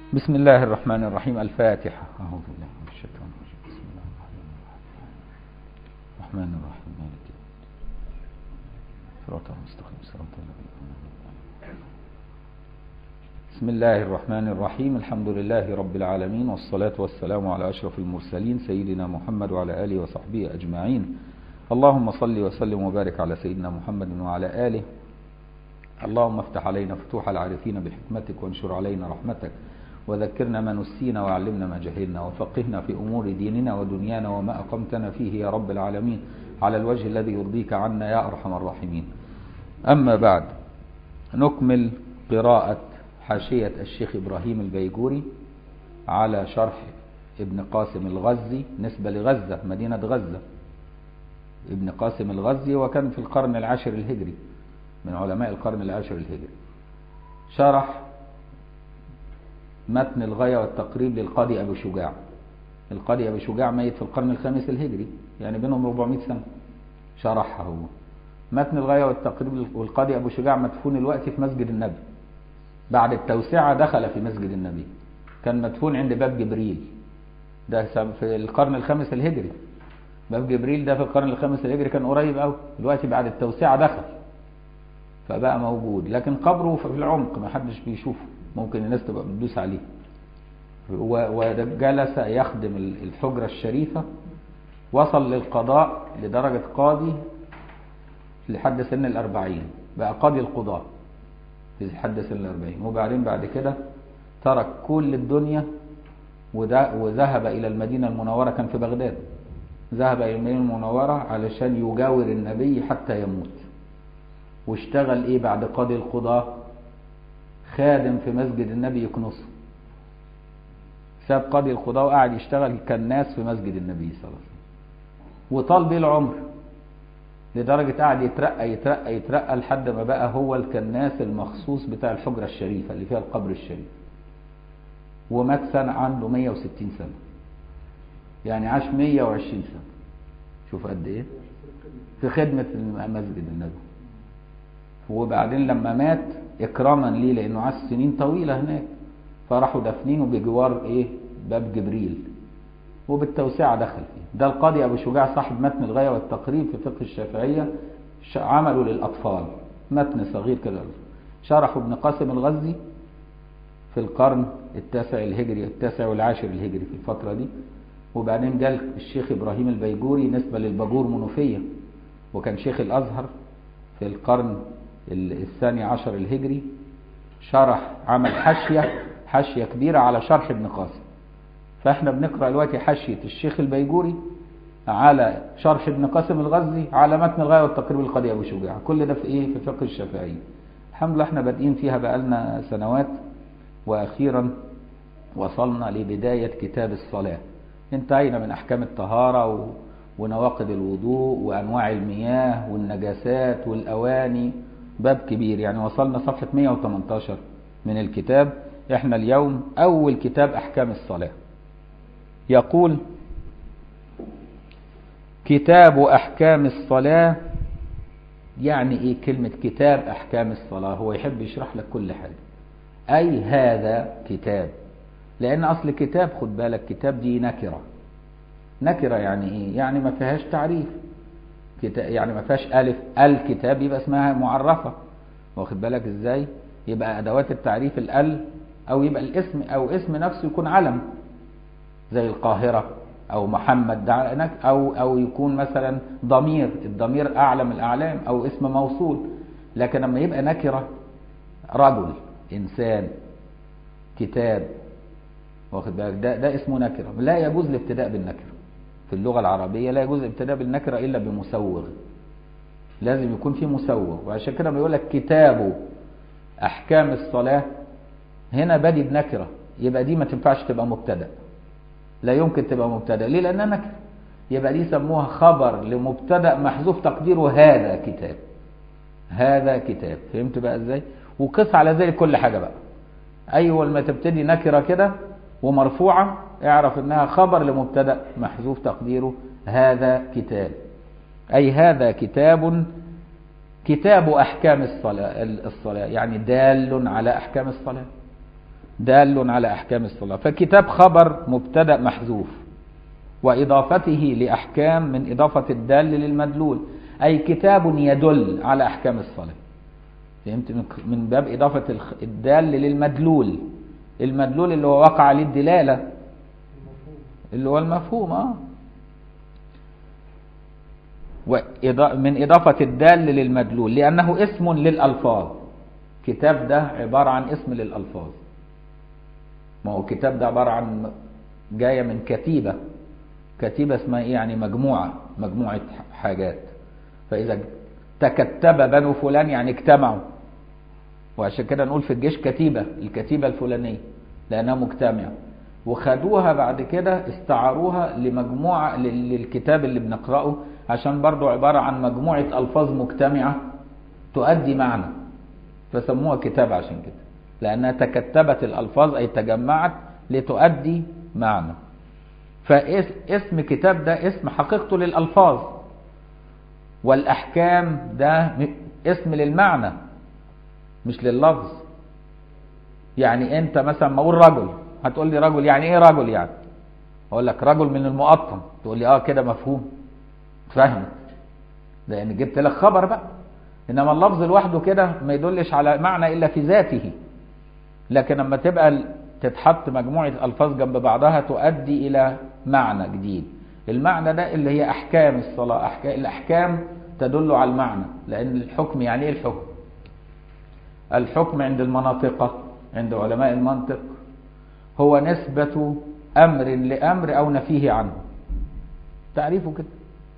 بسم الله الرحمن الرحيم الفاتحة أعوذ بالله من الشيطان الرجيم بسم الله الرحمن الرحيم مالك يوم الدين صراط المستقيم صراط الذين أنعمت عليهم بسم الله الرحمن الرحيم الحمد لله رب العالمين والصلاة والسلام على أشرف المرسلين سيدنا محمد وعلى آله وصحبه أجمعين اللهم صل وسلم وبارك على سيدنا محمد وعلى آله اللهم افتح علينا فتوح العارفين بحكمتك وانشر علينا رحمتك وذكرنا ما نسينا وعلمنا ما جهلنا وفقهنا في أمور ديننا ودنيانا وما أقمتنا فيه يا رب العالمين على الوجه الذي يرضيك عنا يا أرحم الراحمين أما بعد نكمل قراءة حاشية الشيخ إبراهيم البيجوري على شرح ابن قاسم الغزي نسبة لغزة مدينة غزة ابن قاسم الغزي وكان في القرن العاشر الهجري من علماء القرن العاشر الهجري شرح متن الغاية والتقريب للقاضي أبو شجاع القاضي أبو شجاع ميت في القرن الخامس الهجري يعني بينهم 400 سنة شرحها هو متن الغاية والتقريب والقاضي أبو شجاع مدفون الوقت في مسجد النبي بعد التوسعة دخل في مسجد النبي كان مدفون عند باب جبريل ده في القرن الخامس الهجري باب جبريل ده في القرن الخامس الهجري كان قريب قوي دلوقتي بعد التوسعة دخل فبقى موجود لكن قبره في العمق ما حدش بيشوفه ممكن الناس تبقى بتدوس عليه وجلس يخدم الحجرة الشريفة وصل للقضاء لدرجة قاضي لحد سن الأربعين بقى قاضي القضاء لحد سن الأربعين وبعدين بعد كده ترك كل الدنيا وذهب إلى المدينة المنورة كان في بغداد ذهب إلى المدينة المنورة علشان يجاور النبي حتى يموت واشتغل إيه بعد قاضي القضاء خادم في مسجد النبي يكنسه ساب قاضي القضاء وقعد يشتغل كالناس في مسجد النبي صلى الله عليه وسلم وطال بيه العمر لدرجة قعد يترقى يترقى يترقى لحد ما بقى هو الكناس المخصوص بتاع الحجرة الشريفة اللي فيها القبر الشريف ومات سنة عنده 160 سنة يعني عاش 120 سنة شوف قد ايه في خدمة مسجد النبي وبعدين لما مات اكراما ليه لانه عاش سنين طويله هناك فراحوا دافنينه بجوار ايه باب جبريل وبالتوسعه دخل فيه ده القاضي ابو شجاع صاحب متن الغايه والتقريب في فقه الشافعيه عمله للاطفال متن صغير كده شرحه ابن قاسم الغزي في القرن التاسع الهجري التاسع والعاشر الهجري في الفتره دي وبعدين جاء الشيخ ابراهيم البيجوري نسبه للباجور منوفيه وكان شيخ الازهر في القرن الثاني عشر الهجري شرح عمل حاشية حاشية كبيرة على شرح ابن قاسم فاحنا بنقرأ دلوقتي حاشية الشيخ البيجوري على شرح ابن قاسم الغزي على متن الغاية والتقريب القاضي أبو شجاع كل ده في ايه في فقه الشافعي الحمد لله احنا بادئين فيها بقالنا سنوات وأخيرا وصلنا لبداية كتاب الصلاة انتهينا من أحكام الطهارة و... ونواقض الوضوء وأنواع المياه والنجاسات والأواني باب كبير يعني وصلنا صفحة 118 من الكتاب احنا اليوم اول كتاب احكام الصلاة يقول كتاب احكام الصلاة يعني ايه كلمة كتاب احكام الصلاة هو يحب يشرح لك كل حاجة اي هذا كتاب لان اصل كتاب خد بالك كتاب دي نكرة نكرة يعني ايه يعني ما فيهاش تعريف يعني ما فيهاش الف الكتاب يبقى اسمها معرفه واخد بالك ازاي يبقى ادوات التعريف الال او يبقى الاسم او اسم نفسه يكون علم زي القاهره او محمد ده او او يكون مثلا ضمير الضمير اعلم الاعلام او اسم موصول لكن لما يبقى نكره رجل انسان كتاب واخد بالك ده ده اسمه نكره لا يجوز الابتداء بالنكره في اللغة العربية لا يجوز الابتداء بالنكرة إلا بمسوغ لازم يكون في مسوغ وعشان كده بيقول لك كتاب أحكام الصلاة هنا بادي بنكرة يبقى دي ما تنفعش تبقى مبتدأ لا يمكن تبقى مبتدأ ليه لأنها نكرة يبقى دي سموها خبر لمبتدأ محذوف تقديره هذا كتاب هذا كتاب فهمت بقى ازاي وقس على ذلك كل حاجة بقى أول ما تبتدي نكرة كده ومرفوعة اعرف انها خبر لمبتدا محذوف تقديره هذا كتاب اي هذا كتاب كتاب احكام الصلاه الصلاه يعني دال على احكام الصلاه دال على أحكام الصلاة فكتاب خبر مبتدأ محذوف وإضافته لأحكام من إضافة الدال للمدلول أي كتاب يدل على أحكام الصلاة فهمت من باب إضافة الدال للمدلول المدلول اللي هو وقع عليه الدلالة اللي هو المفهوم اه من إضافة الدال للمدلول لأنه اسم للألفاظ كتاب ده عبارة عن اسم للألفاظ ما هو الكتاب ده عبارة عن جاية من كتيبة كتيبة اسمها ايه يعني مجموعة مجموعة حاجات فإذا تكتب بنو فلان يعني اجتمعوا وعشان كده نقول في الجيش كتيبة الكتيبة الفلانية لأنها مجتمعة وخدوها بعد كده استعاروها لمجموعة للكتاب اللي بنقرأه عشان برضو عبارة عن مجموعة ألفاظ مجتمعة تؤدي معنى فسموها كتاب عشان كده لأنها تكتبت الألفاظ أي تجمعت لتؤدي معنى فاسم كتاب ده اسم حقيقته للألفاظ والأحكام ده اسم للمعنى مش لللفظ يعني انت مثلا ما اقول رجل هتقول لي رجل يعني ايه رجل يعني اقول لك رجل من المقطم تقول لي اه كده مفهوم فاهم لان جبت لك خبر بقى انما اللفظ لوحده كده ما يدلش على معنى الا في ذاته لكن لما تبقى تتحط مجموعة ألفاظ جنب بعضها تؤدي إلى معنى جديد المعنى ده اللي هي أحكام الصلاة أحكام الأحكام تدل على المعنى لأن الحكم يعني إيه الحكم الحكم عند المناطقة عند علماء المنطق هو نسبة أمر لأمر أو نفيه عنه تعريفه كده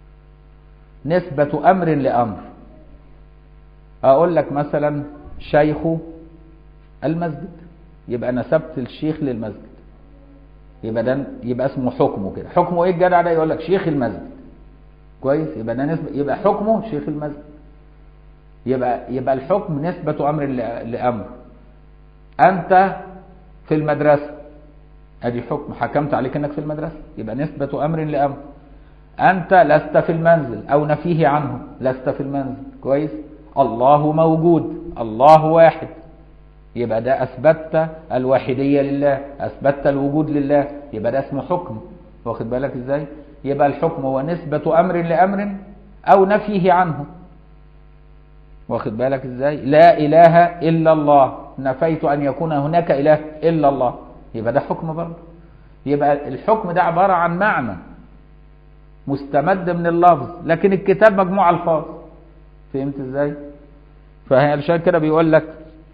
نسبة أمر لأمر أقول لك مثلا شيخ المسجد يبقى نسبت الشيخ للمسجد يبقى ده يبقى اسمه حكمه كده حكمه ايه الجدع ده يقول لك شيخ المسجد كويس يبقى ده نسبة يبقى حكمه شيخ المسجد يبقى يبقى الحكم نسبة امر لامر انت في المدرسة ادي حكم حكمت عليك انك في المدرسة يبقى نسبة امر لامر انت لست في المنزل او نفيه عنه لست في المنزل كويس الله موجود الله واحد يبقى ده أثبتت الواحدية لله أثبتت الوجود لله يبقى ده اسمه حكم واخد بالك إزاي يبقى الحكم هو نسبة أمر لأمر أو نفيه عنه واخد بالك إزاي لا إله إلا الله نفيت أن يكون هناك إله إلا الله يبقى ده حكم برضه يبقى الحكم ده عبارة عن معنى مستمد من اللفظ لكن الكتاب مجموعة ألفاظ فهمت إزاي فعشان كده بيقول لك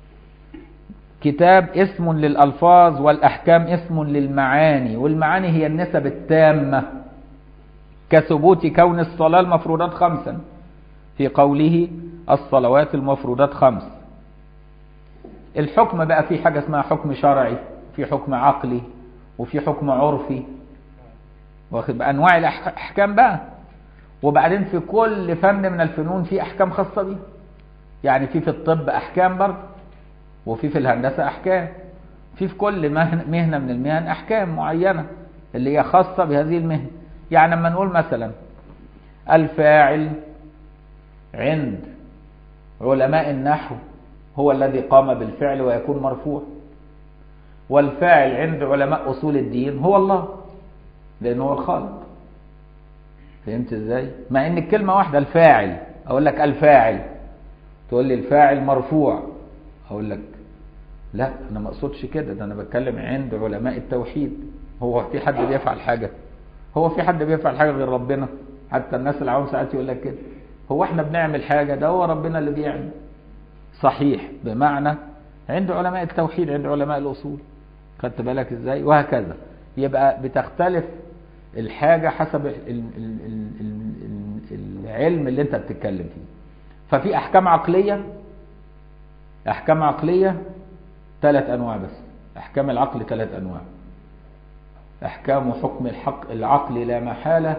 كتاب اسم للألفاظ والأحكام اسم للمعاني والمعاني هي النسب التامة كثبوت كون الصلاة المفروضات خمسا في قوله الصلوات المفروضات خمس الحكم بقى في حاجة اسمها حكم شرعي في حكم عقلي وفي حكم عرفي واخد بقى أنواع الأحكام بقى وبعدين في كل فن من الفنون في أحكام خاصة بيه يعني في في الطب أحكام برضه وفي في الهندسة أحكام في في كل مهنة من المهن أحكام معينة اللي هي خاصة بهذه المهنة يعني لما نقول مثلا الفاعل عند علماء النحو هو الذي قام بالفعل ويكون مرفوع والفاعل عند علماء أصول الدين هو الله لأنه هو الخالق فهمت ازاي مع ان الكلمة واحدة الفاعل اقول لك الفاعل تقول لي الفاعل مرفوع اقول لك لا انا ما اقصدش كده ده انا بتكلم عند علماء التوحيد هو في حد بيفعل حاجة هو في حد بيفعل حاجة غير ربنا حتى الناس العوام ساعات يقول لك كده هو احنا بنعمل حاجة ده هو ربنا اللي بيعمل صحيح بمعنى عند علماء التوحيد عند علماء الاصول خدت بالك ازاي وهكذا يبقى بتختلف الحاجة حسب ال ال ال ال العلم اللي انت بتتكلم فيه ففي احكام عقلية احكام عقلية ثلاث انواع بس احكام العقل ثلاث انواع احكام حكم الحق العقل لا محالة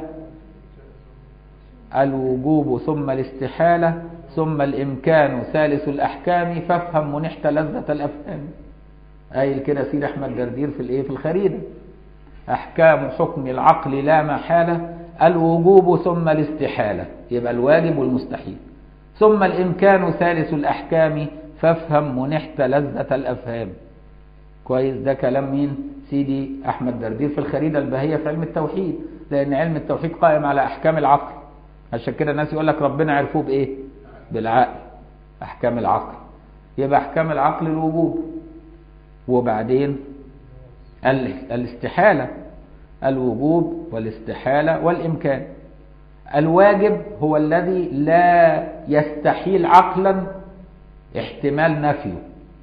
الوجوب ثم الاستحالة ثم الامكان ثالث الاحكام فافهم منحت لذة الافهام قايل كده سيد احمد جردير في الايه في الخريدة احكام حكم العقل لا محالة الوجوب ثم الاستحالة يبقى الواجب والمستحيل ثم الامكان ثالث الاحكام فافهم منحت لذة الافهام كويس ده كلام مين سيدي احمد دردير في الخريدة الباهية في علم التوحيد لان علم التوحيد قائم على احكام العقل عشان كده الناس يقول لك ربنا عرفوه بايه بالعقل احكام العقل يبقى احكام العقل الوجوب وبعدين ال- الاستحالة الوجوب والاستحالة والإمكان الواجب هو الذي لا يستحيل عقلا احتمال نفيه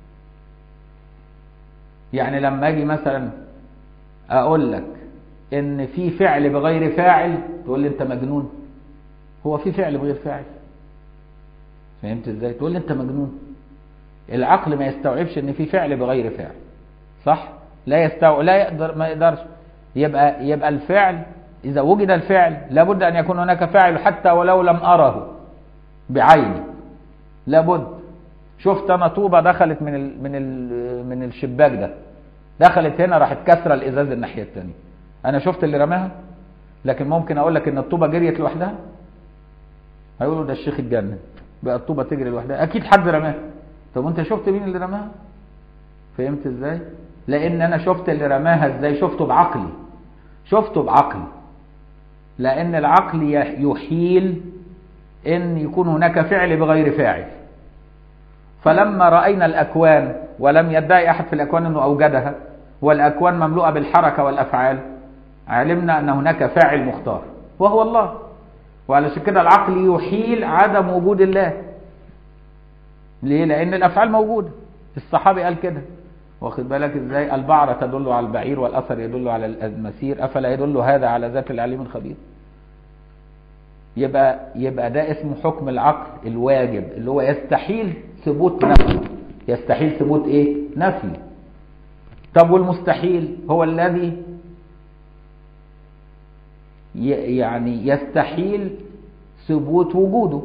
يعني لما اجي مثلا اقول لك ان في فعل بغير فاعل تقول لي انت مجنون هو في فعل بغير فاعل فهمت ازاي تقول لي انت مجنون العقل ما يستوعبش ان في فعل بغير فاعل صح لا يستوعب لا يقدر ما يقدرش يبقى يبقى الفعل اذا وجد الفعل لابد ان يكون هناك فاعل حتى ولو لم اره بعيني لابد شفت انا طوبه دخلت من ال من ال من الشباك ده دخلت هنا راحت كسره الازاز الناحيه الثانيه انا شفت اللي رماها لكن ممكن اقول لك ان الطوبه جريت لوحدها هيقولوا ده الشيخ اتجنن بقى الطوبه تجري لوحدها اكيد حد رماها طب وانت شفت مين اللي رماها فهمت ازاي لان انا شفت اللي رماها ازاي شفته بعقلي شفته بعقلي لان العقل يحيل ان يكون هناك فعل بغير فاعل فلما راينا الاكوان ولم يدعي احد في الاكوان انه اوجدها والاكوان مملوءه بالحركه والافعال علمنا ان هناك فاعل مختار وهو الله وعلشان كده العقل يحيل عدم وجود الله ليه لان الافعال موجوده الصحابي قال كده واخد بالك ازاي البعرة تدل على البعير والاثر يدل على المسير افلا يدل هذا على ذات العليم الخبير يبقى يبقى ده اسمه حكم العقل الواجب اللي هو يستحيل ثبوت نفي يستحيل ثبوت ايه نفي طب والمستحيل هو الذي يعني يستحيل ثبوت وجوده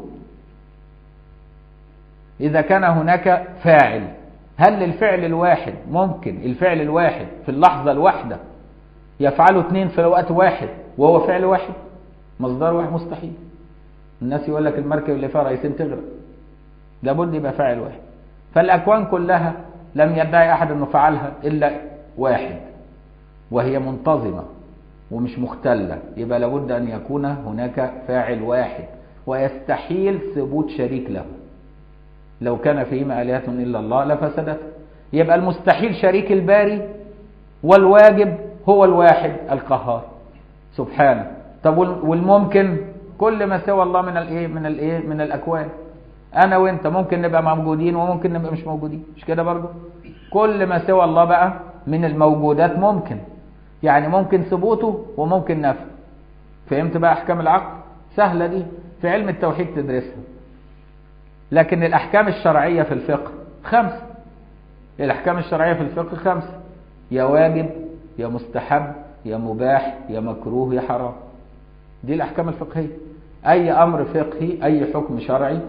اذا كان هناك فاعل هل للفعل الواحد ممكن الفعل الواحد في اللحظة الواحدة يفعله اثنين في وقت واحد وهو فعل واحد مصدر واحد مستحيل الناس يقول لك المركب اللي فيها رئيسين تغرق لابد يبقى فاعل واحد فالأكوان كلها لم يدعي أحد أنه فعلها إلا واحد وهي منتظمة ومش مختلة يبقى لابد أن يكون هناك فاعل واحد ويستحيل ثبوت شريك له لو كان فيهما آلهة إلا الله لفسدت يبقى المستحيل شريك الباري والواجب هو الواحد القهار سبحانه طب والممكن كل ما سوى الله من الايه من الايه من الاكوان انا وانت ممكن نبقى موجودين وممكن نبقى مش موجودين مش كده برضو كل ما سوى الله بقى من الموجودات ممكن يعني ممكن ثبوته وممكن نفي فهمت بقى احكام العقل سهله دي في علم التوحيد تدرسها لكن الأحكام الشرعية في الفقه خمسة الأحكام الشرعية في الفقه خمسة يا واجب يا مستحب يا مباح يا مكروه يا حرام دي الأحكام الفقهية أي أمر فقهي أي حكم شرعي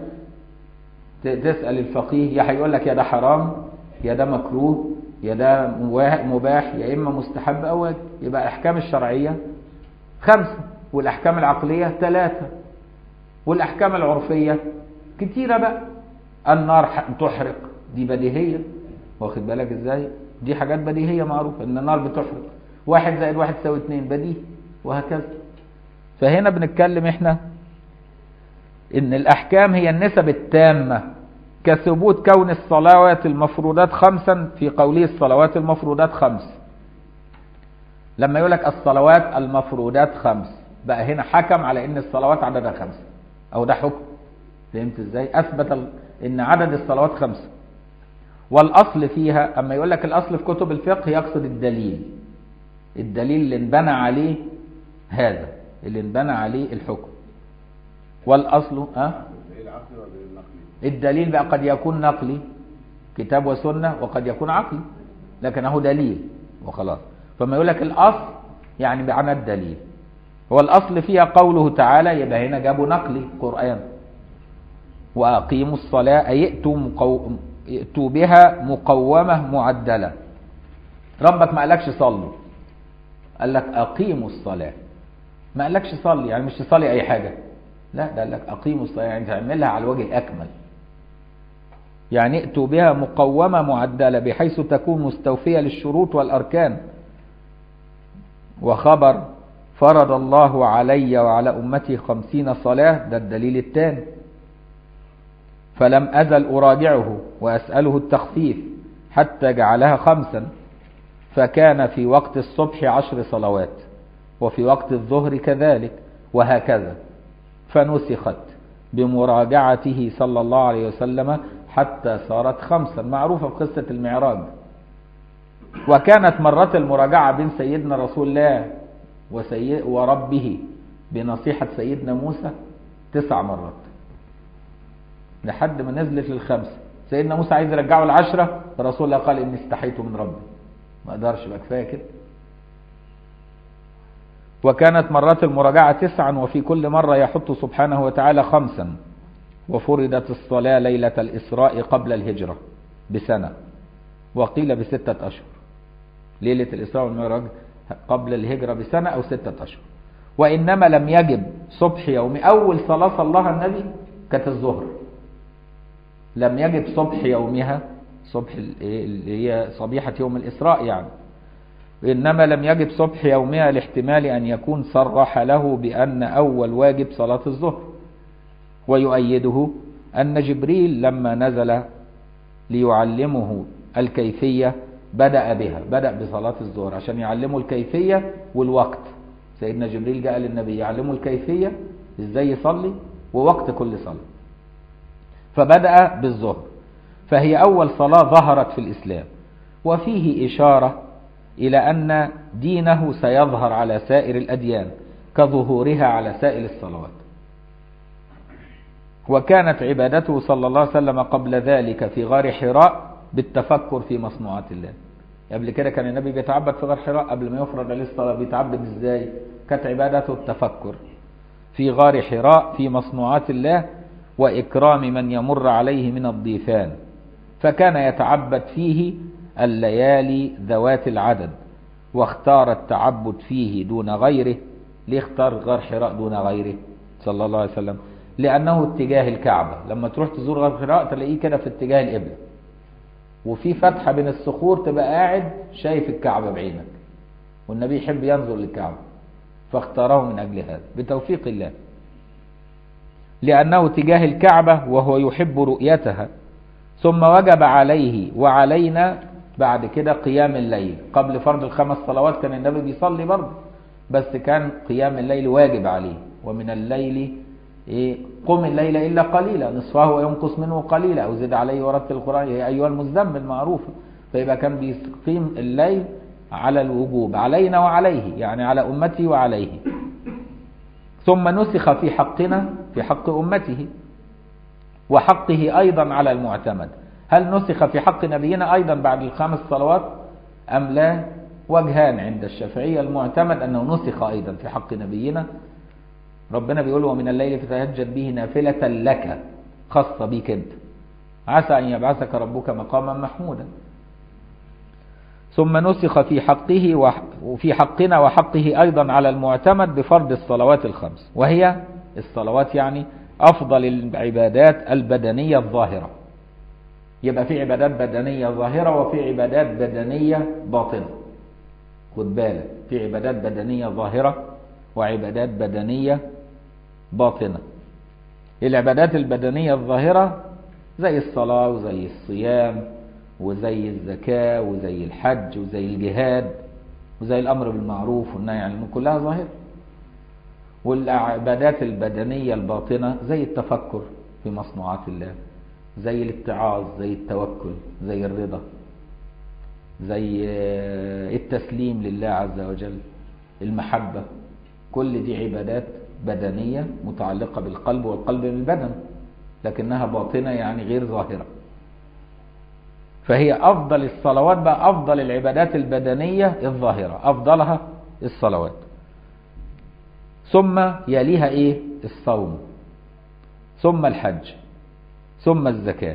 تسأل الفقيه يا هيقول لك يا ده حرام يا ده مكروه يا ده مباح يا إما مستحب أو واجب يبقى الأحكام الشرعية خمسة والأحكام العقلية ثلاثة والأحكام العرفية كتيرة بقى النار تحرق دي بديهية واخد بالك ازاي دي حاجات بديهية معروفة ان النار بتحرق واحد زائد واحد تساوي اتنين بديهي وهكذا فهنا بنتكلم احنا ان الاحكام هي النسب التامة كثبوت كون الصلوات المفروضات خمسا في قوله الصلوات المفروضات خمس لما يقول لك الصلوات المفروضات خمس بقى هنا حكم على ان الصلوات عددها خمسة او ده حكم فهمت ازاي اثبت ان عدد الصلوات خمسة والاصل فيها اما يقول لك الاصل في كتب الفقه يقصد الدليل الدليل اللي انبنى عليه هذا اللي انبنى عليه الحكم والاصل أه؟ الدليل بقى قد يكون نقلي كتاب وسنة وقد يكون عقلي لكنه دليل وخلاص فما يقول لك الاصل يعني بمعنى الدليل هو الاصل فيها قوله تعالى يبقى هنا جابوا نقلي قرآن وأقيموا الصلاة أي ائتوا, مقو... ائتوا بها مقومة معدلة ربك ما قالكش صلوا قال لك أقيموا الصلاة ما قالكش صلي يعني مش تصلي أي حاجة لا ده قال لك أقيموا الصلاة يعني تعملها على الوجه الأكمل يعني ائتوا بها مقومة معدلة بحيث تكون مستوفية للشروط والأركان وخبر فرض الله علي وعلى أمتي خمسين صلاة ده الدليل الثاني فلم أزل أراجعه وأسأله التخفيف حتى جعلها خمسا فكان في وقت الصبح عشر صلوات وفي وقت الظهر كذلك وهكذا فنسخت بمراجعته صلى الله عليه وسلم حتى صارت خمسا معروفة في قصة المعراج وكانت مرات المراجعة بين سيدنا رسول الله وسي... وربه بنصيحة سيدنا موسى تسع مرات لحد ما نزلت للخمسة سيدنا موسى عايز يرجعه العشرة فرسول الله قال إني استحيت من ربي ما أقدرش بقى كفاية كده وكانت مرات المراجعة تسعا وفي كل مرة يحط سبحانه وتعالى خمسا وفرضت الصلاة ليلة الإسراء قبل الهجرة بسنة وقيل بستة أشهر ليلة الإسراء والمعراج قبل الهجرة بسنة أو ستة أشهر وإنما لم يجب صبح يوم أول صلاة صلاها النبي كانت الظهر لم يجب صبح يومها صبح اللي هي صبيحة يوم الإسراء يعني إنما لم يجب صبح يومها لاحتمال أن يكون صرح له بأن أول واجب صلاة الظهر ويؤيده أن جبريل لما نزل ليعلمه الكيفية بدأ بها بدأ بصلاة الظهر عشان يعلمه الكيفية والوقت سيدنا جبريل جاء للنبي يعلمه الكيفية ازاي يصلي ووقت كل صلاة فبدأ بالظهر فهي أول صلاة ظهرت في الإسلام وفيه إشارة إلى أن دينه سيظهر على سائر الأديان كظهورها على سائر الصلوات وكانت عبادته صلى الله عليه وسلم قبل ذلك في غار حراء بالتفكر في مصنوعات الله قبل كده كان النبي بيتعبد في غار حراء قبل ما يفرض عليه الصلاة بيتعبد ازاي كانت عبادته التفكر في غار حراء في مصنوعات الله وإكرام من يمر عليه من الضيفان فكان يتعبد فيه الليالي ذوات العدد واختار التعبد فيه دون غيره ليه اختار غار حراء دون غيره صلى الله عليه وسلم لأنه اتجاه الكعبة لما تروح تزور غار حراء تلاقيه كده في اتجاه القبلة وفي فتحة بين الصخور تبقى قاعد شايف الكعبة بعينك والنبي يحب ينظر للكعبة فاختاره من أجل هذا بتوفيق الله لأنه تجاه الكعبة وهو يحب رؤيتها ثم وجب عليه وعلينا بعد كده قيام الليل قبل فرض الخمس صلوات كان النبي بيصلي برضه بس كان قيام الليل واجب عليه ومن الليل إيه قم الليل إلا قليلا نصفه وينقص منه قليلا أو زد عليه ورتل القرآن يا أيها المزمل معروفة فيبقى كان بيقيم الليل على الوجوب علينا وعليه يعني على أمتي وعليه ثم نسخ في حقنا في حق أمته وحقه أيضا على المعتمد هل نسخ في حق نبينا أيضا بعد الخمس صلوات أم لا وجهان عند الشافعية المعتمد أنه نسخ أيضا في حق نبينا ربنا بيقول ومن الليل فتهجد به نافلة لك خاصة بيك أنت عسى أن يبعثك ربك مقاما محمودا ثم نسخ في حقه وفي حقنا وحقه أيضا على المعتمد بفرض الصلوات الخمس وهي الصلوات يعني أفضل العبادات البدنية الظاهرة يبقى في عبادات بدنية ظاهرة وفي عبادات بدنية باطنة خد بالك في عبادات بدنية ظاهرة وعبادات بدنية باطنة العبادات البدنية الظاهرة زي الصلاة وزي الصيام وزي الزكاة وزي الحج وزي الجهاد وزي الأمر بالمعروف والنهي عن المنكر كلها ظاهرة والعبادات البدنية الباطنة زي التفكر في مصنوعات الله زي الاتعاظ زي التوكل زي الرضا زي التسليم لله عز وجل المحبة كل دي عبادات بدنية متعلقة بالقلب والقلب بالبدن لكنها باطنة يعني غير ظاهرة فهي أفضل الصلوات بقى أفضل العبادات البدنية الظاهرة أفضلها الصلوات ثم يليها إيه الصوم ثم الحج ثم الزكاة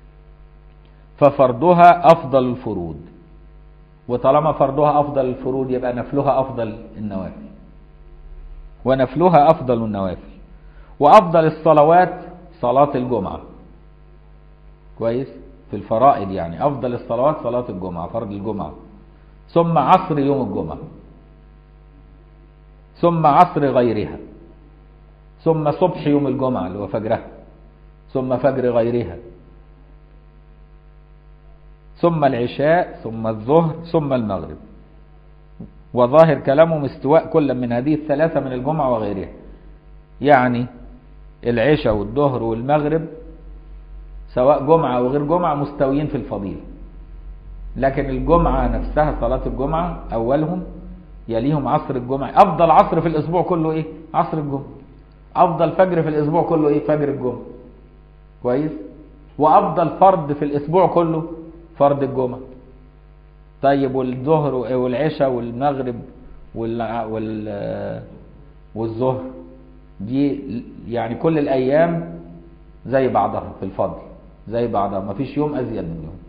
ففرضها أفضل الفروض وطالما فرضها أفضل الفروض يبقى نفلها أفضل النوافل ونفلها أفضل النوافل وأفضل الصلوات صلاة الجمعة كويس في الفرائض يعني أفضل الصلوات صلاة الجمعة فرض الجمعة ثم عصر يوم الجمعة ثم عصر غيرها ثم صبح يوم الجمعة اللي هو فجرها ثم فجر غيرها ثم العشاء ثم الظهر ثم المغرب وظاهر كلامهم استواء كل من هذه الثلاثة من الجمعة وغيرها يعني العشاء والظهر والمغرب سواء جمعة أو غير جمعة مستويين في الفضيلة لكن الجمعة نفسها صلاة الجمعة أولهم يليهم عصر الجمعة أفضل عصر في الأسبوع كله إيه؟ عصر الجمعة أفضل فجر في الأسبوع كله إيه؟ فجر الجمعة كويس؟ وأفضل فرض في الأسبوع كله فرض الجمعة طيب والظهر والعشاء والمغرب وال وال والظهر دي يعني كل الأيام زي بعضها في الفضل زي بعضها ما فيش يوم أزيد من يوم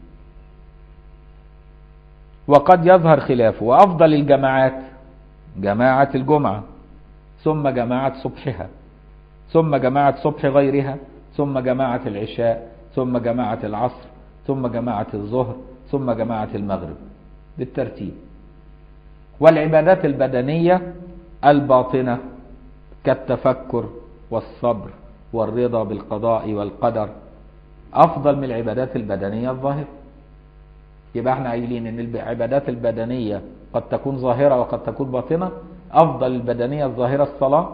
وقد يظهر خلافه وأفضل الجماعات جماعة الجمعة ثم جماعة صبحها ثم جماعة صبح غيرها ثم جماعة العشاء ثم جماعة العصر ثم جماعة الظهر ثم جماعة المغرب بالترتيب والعبادات البدنية الباطنة كالتفكر والصبر والرضا بالقضاء والقدر أفضل من العبادات البدنية الظاهرة يبقى احنا قايلين ان العبادات البدنية قد تكون ظاهرة وقد تكون باطنة أفضل البدنية الظاهرة الصلاة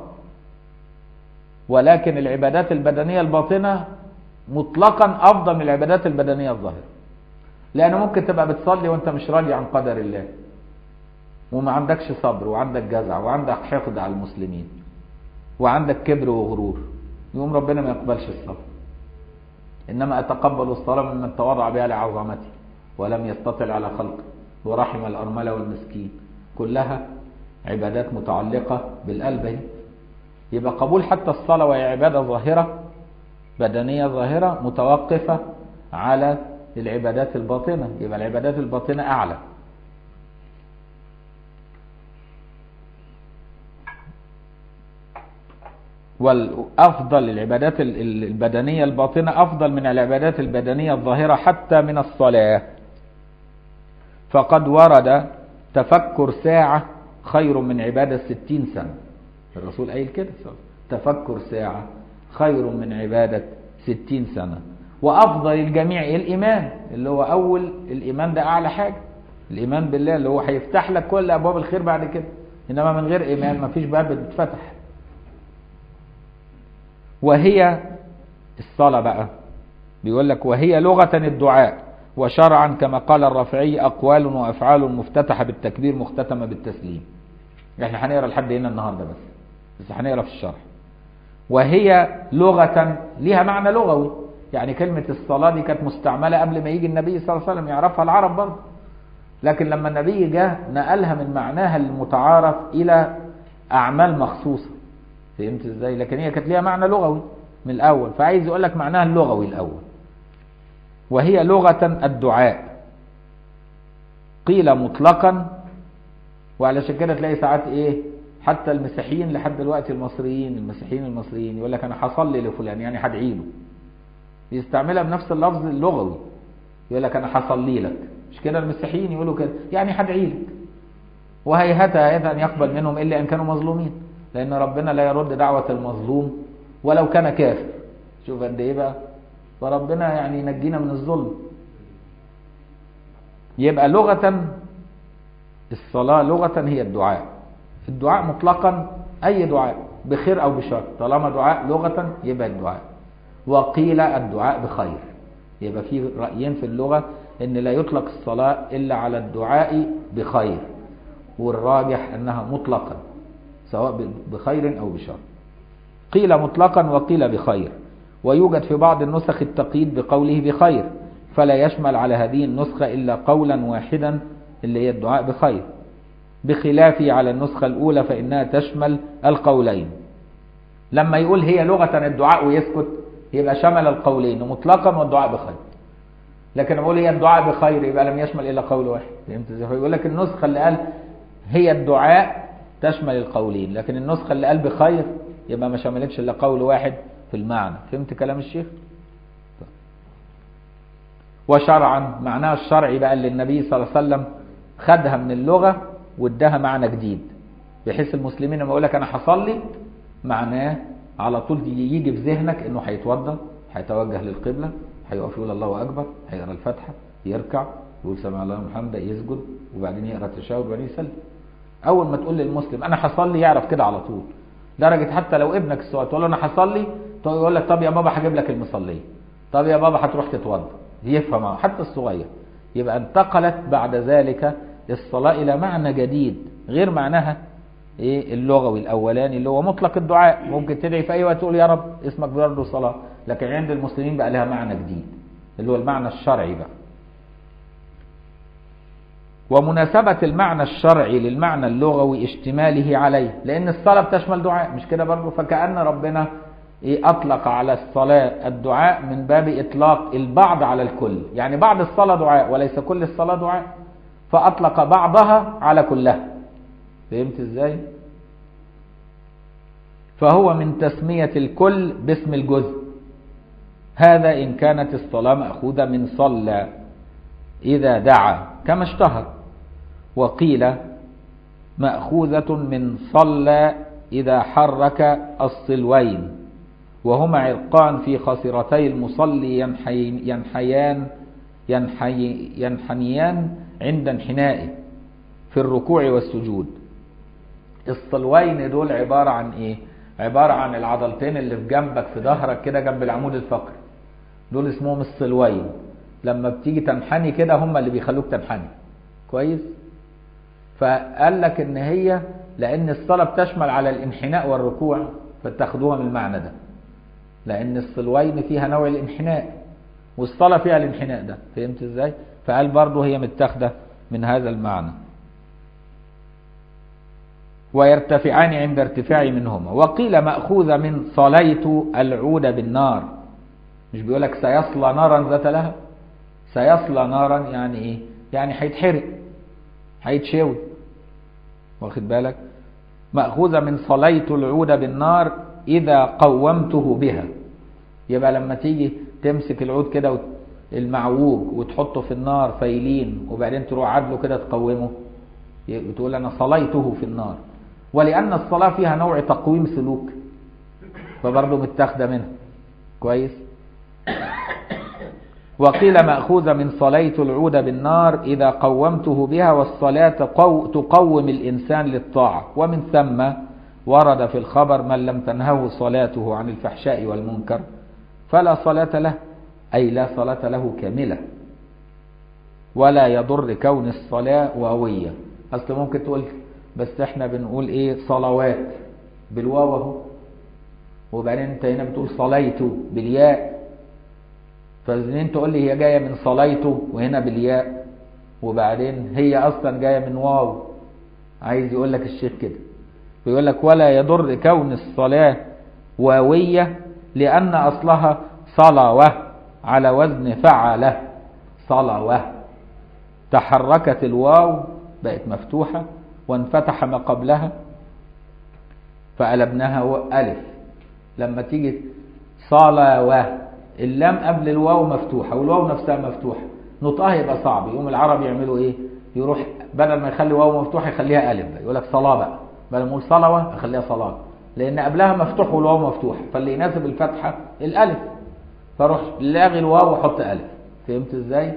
ولكن العبادات البدنية الباطنة مطلقا أفضل من العبادات البدنية الظاهرة لأن ممكن تبقى بتصلي وأنت مش راضي عن قدر الله وما عندكش صبر وعندك جزع وعندك حقد على المسلمين وعندك كبر وغرور يقوم ربنا ما يقبلش الصلاة إنما أتقبل الصلاة ممن تورع بها لعظمتي ولم يستطل على خلقه ورحم الأرملة والمسكين كلها عبادات متعلقة بالقلب اهي يبقى قبول حتى الصلاة وهي عبادة ظاهرة بدنية ظاهرة متوقفة على العبادات الباطنة يبقى العبادات الباطنة أعلى والأفضل العبادات البدنية الباطنة أفضل من العبادات البدنية الظاهرة حتى من الصلاة فقد ورد تفكر ساعة خير من عبادة ستين سنة الرسول قايل كده تفكر ساعة خير من عبادة ستين سنة وأفضل الجميع الإيمان اللي هو أول الإيمان ده أعلى حاجة الإيمان بالله اللي هو هيفتح لك كل أبواب الخير بعد كده إنما من غير إيمان مفيش باب بتتفتح وهي الصلاة بقى بيقول لك وهي لغة الدعاء وشرعا كما قال الرافعي أقوال وأفعال مفتتحة بالتكبير مختتمة بالتسليم احنا هنقرا لحد هنا النهارده بس بس هنقرا في الشرح وهي لغة ليها معنى لغوي يعني كلمة الصلاة دي كانت مستعملة قبل ما يجي النبي صلى الله عليه وسلم يعرفها العرب برضه لكن لما النبي جاء نقلها من معناها المتعارف إلى أعمال مخصوصة فهمت ازاي لكن هي كانت ليها معنى لغوي من الأول فعايز يقول لك معناها اللغوي الأول وهي لغة الدعاء قيل مطلقا وعلشان كده تلاقي ساعات ايه حتى المسيحيين لحد دلوقتي المصريين المسيحيين المصريين يقول لك انا هصلي لفلان يعني هدعي له يستعملها بنفس اللفظ اللغوي يقول لك انا هصلي لك مش كده المسيحيين يقولوا كده يعني هدعي لك وهيهات هيهات ان يقبل منهم الا ان كانوا مظلومين لان ربنا لا يرد دعوة المظلوم ولو كان كافر شوف قد ايه بقى فربنا يعني ينجينا من الظلم يبقى لغة الصلاة لغة هي الدعاء الدعاء مطلقا أي دعاء بخير أو بشر طالما دعاء لغة يبقى الدعاء وقيل الدعاء بخير يبقى في رأيين في اللغة ان لا يطلق الصلاة إلا على الدعاء بخير والراجح أنها مطلقا سواء بخير أو بشر قيل مطلقا وقيل بخير ويوجد في بعض النسخ التقييد بقوله بخير فلا يشمل على هذه النسخة إلا قولا واحدا اللي هي الدعاء بخير بخلافه على النسخة الأولى فإنها تشمل القولين لما يقول هي لغة الدعاء ويسكت يبقى شمل القولين مطلقا والدعاء بخير لكن أقول هي الدعاء بخير يبقى لم يشمل إلا قول واحد فهمت ازاي يقول لك النسخة اللي قال هي الدعاء تشمل القولين لكن النسخة اللي قال بخير يبقى ما شملتش إلا قول واحد في المعنى فهمت كلام الشيخ وشرعا معناها الشرعي بقى اللي النبي صلى الله عليه وسلم خدها من اللغة واداها معنى جديد بحيث المسلمين لما يقول لك انا هصلي معناه على طول يجي في ذهنك انه هيتوضا هيتوجه للقبلة هيقف يقول الله اكبر هيقرا الفاتحة يركع يقول سمع الله لمن حمده يسجد وبعدين يقرا التشهد وبعدين يسلم اول ما تقول للمسلم انا هصلي يعرف كده على طول درجة حتى لو ابنك السؤال تقول له انا هصلي يقول لك طب يا بابا هجيب لك المصلية طب يا بابا هتروح تتوضا يفهم حتى الصغير يبقى انتقلت بعد ذلك الصلاة إلى معنى جديد غير معناها ايه اللغوي الاولاني اللي هو مطلق الدعاء ممكن تدعي في اي وقت تقول يا رب اسمك برضه صلاه لكن عند المسلمين بقى لها معنى جديد اللي هو المعنى الشرعي بقى ومناسبة المعنى الشرعي للمعنى اللغوي اشتماله عليه لأن الصلاة بتشمل دعاء مش كده برضه فكأن ربنا إيه أطلق على الصلاة الدعاء من باب إطلاق البعض على الكل يعني بعض الصلاة دعاء وليس كل الصلاة دعاء فأطلق بعضها على كلها فهمت ازاي فهو من تسمية الكل باسم الجزء هذا إن كانت الصلاة مأخوذة من صلى إذا دعا كما اشتهر وقيل مأخوذة من صلى إذا حرك الصلوين وهما عرقان في خصرتي المصلي ينحي ينحيان ينحي ينحنيان عند انحنائه في الركوع والسجود الصلوين دول عبارة عن ايه عبارة عن العضلتين اللي في جنبك في ظهرك كده جنب العمود الفقري دول اسمهم الصلوين لما بتيجي تنحني كده هم اللي بيخلوك تنحني كويس فقال لك ان هي لان الصلاة بتشمل على الانحناء والركوع فتاخدوها من المعنى ده لان الصلوين فيها نوع الانحناء والصلاة فيها الانحناء ده فهمت ازاي فقال برضه هي متاخده من هذا المعنى ويرتفعان عند ارتفاع منهما وقيل مأخوذة من صليت العود بالنار مش بيقولك سيصلى نارا ذات لها سيصلى نارا يعني ايه يعني هيتحرق هيتشوي واخد بالك مأخوذة من صليت العود بالنار إذا قومته بها يبقى لما تيجي تمسك العود كده المعوج وتحطه في النار فايلين وبعدين تروح عدله كده تقومه بتقول انا صليته في النار ولان الصلاه فيها نوع تقويم سلوك فبرضه متاخده منها كويس وقيل مأخوذة من صليت العود بالنار إذا قومته بها والصلاة تقوم الإنسان للطاعة ومن ثم ورد في الخبر من لم تنهه صلاته عن الفحشاء والمنكر فلا صلاة له أي لا صلاة له كاملة ولا يضر كون الصلاة واوية أصل ممكن تقول بس احنا بنقول ايه صلوات بالواو اهو وبعدين انت هنا بتقول صليت بالياء فاذن تقول لي هي جاية من صليت وهنا بالياء وبعدين هي اصلا جاية من واو عايز يقول لك الشيخ كده بيقول لك ولا يضر كون الصلاة واوية لأن أصلها صلوة على وزن فعله صلوة تحركت الواو بقت مفتوحة وانفتح ما قبلها فقلبناها ألف لما تيجي صلوة اللام قبل الواو مفتوحة والواو نفسها مفتوحة نطقها يبقى صعب يقوم العرب يعملوا ايه يروح بدل ما يخلي واو مفتوحة يخليها ألف يقول لك صلاة بقى بدل ما يقول صلوة يخليها صلاة لأن قبلها مفتوح والواو مفتوح فاللي يناسب الفتحة الألف فروح لاغي الواو وحط ألف فهمت ازاي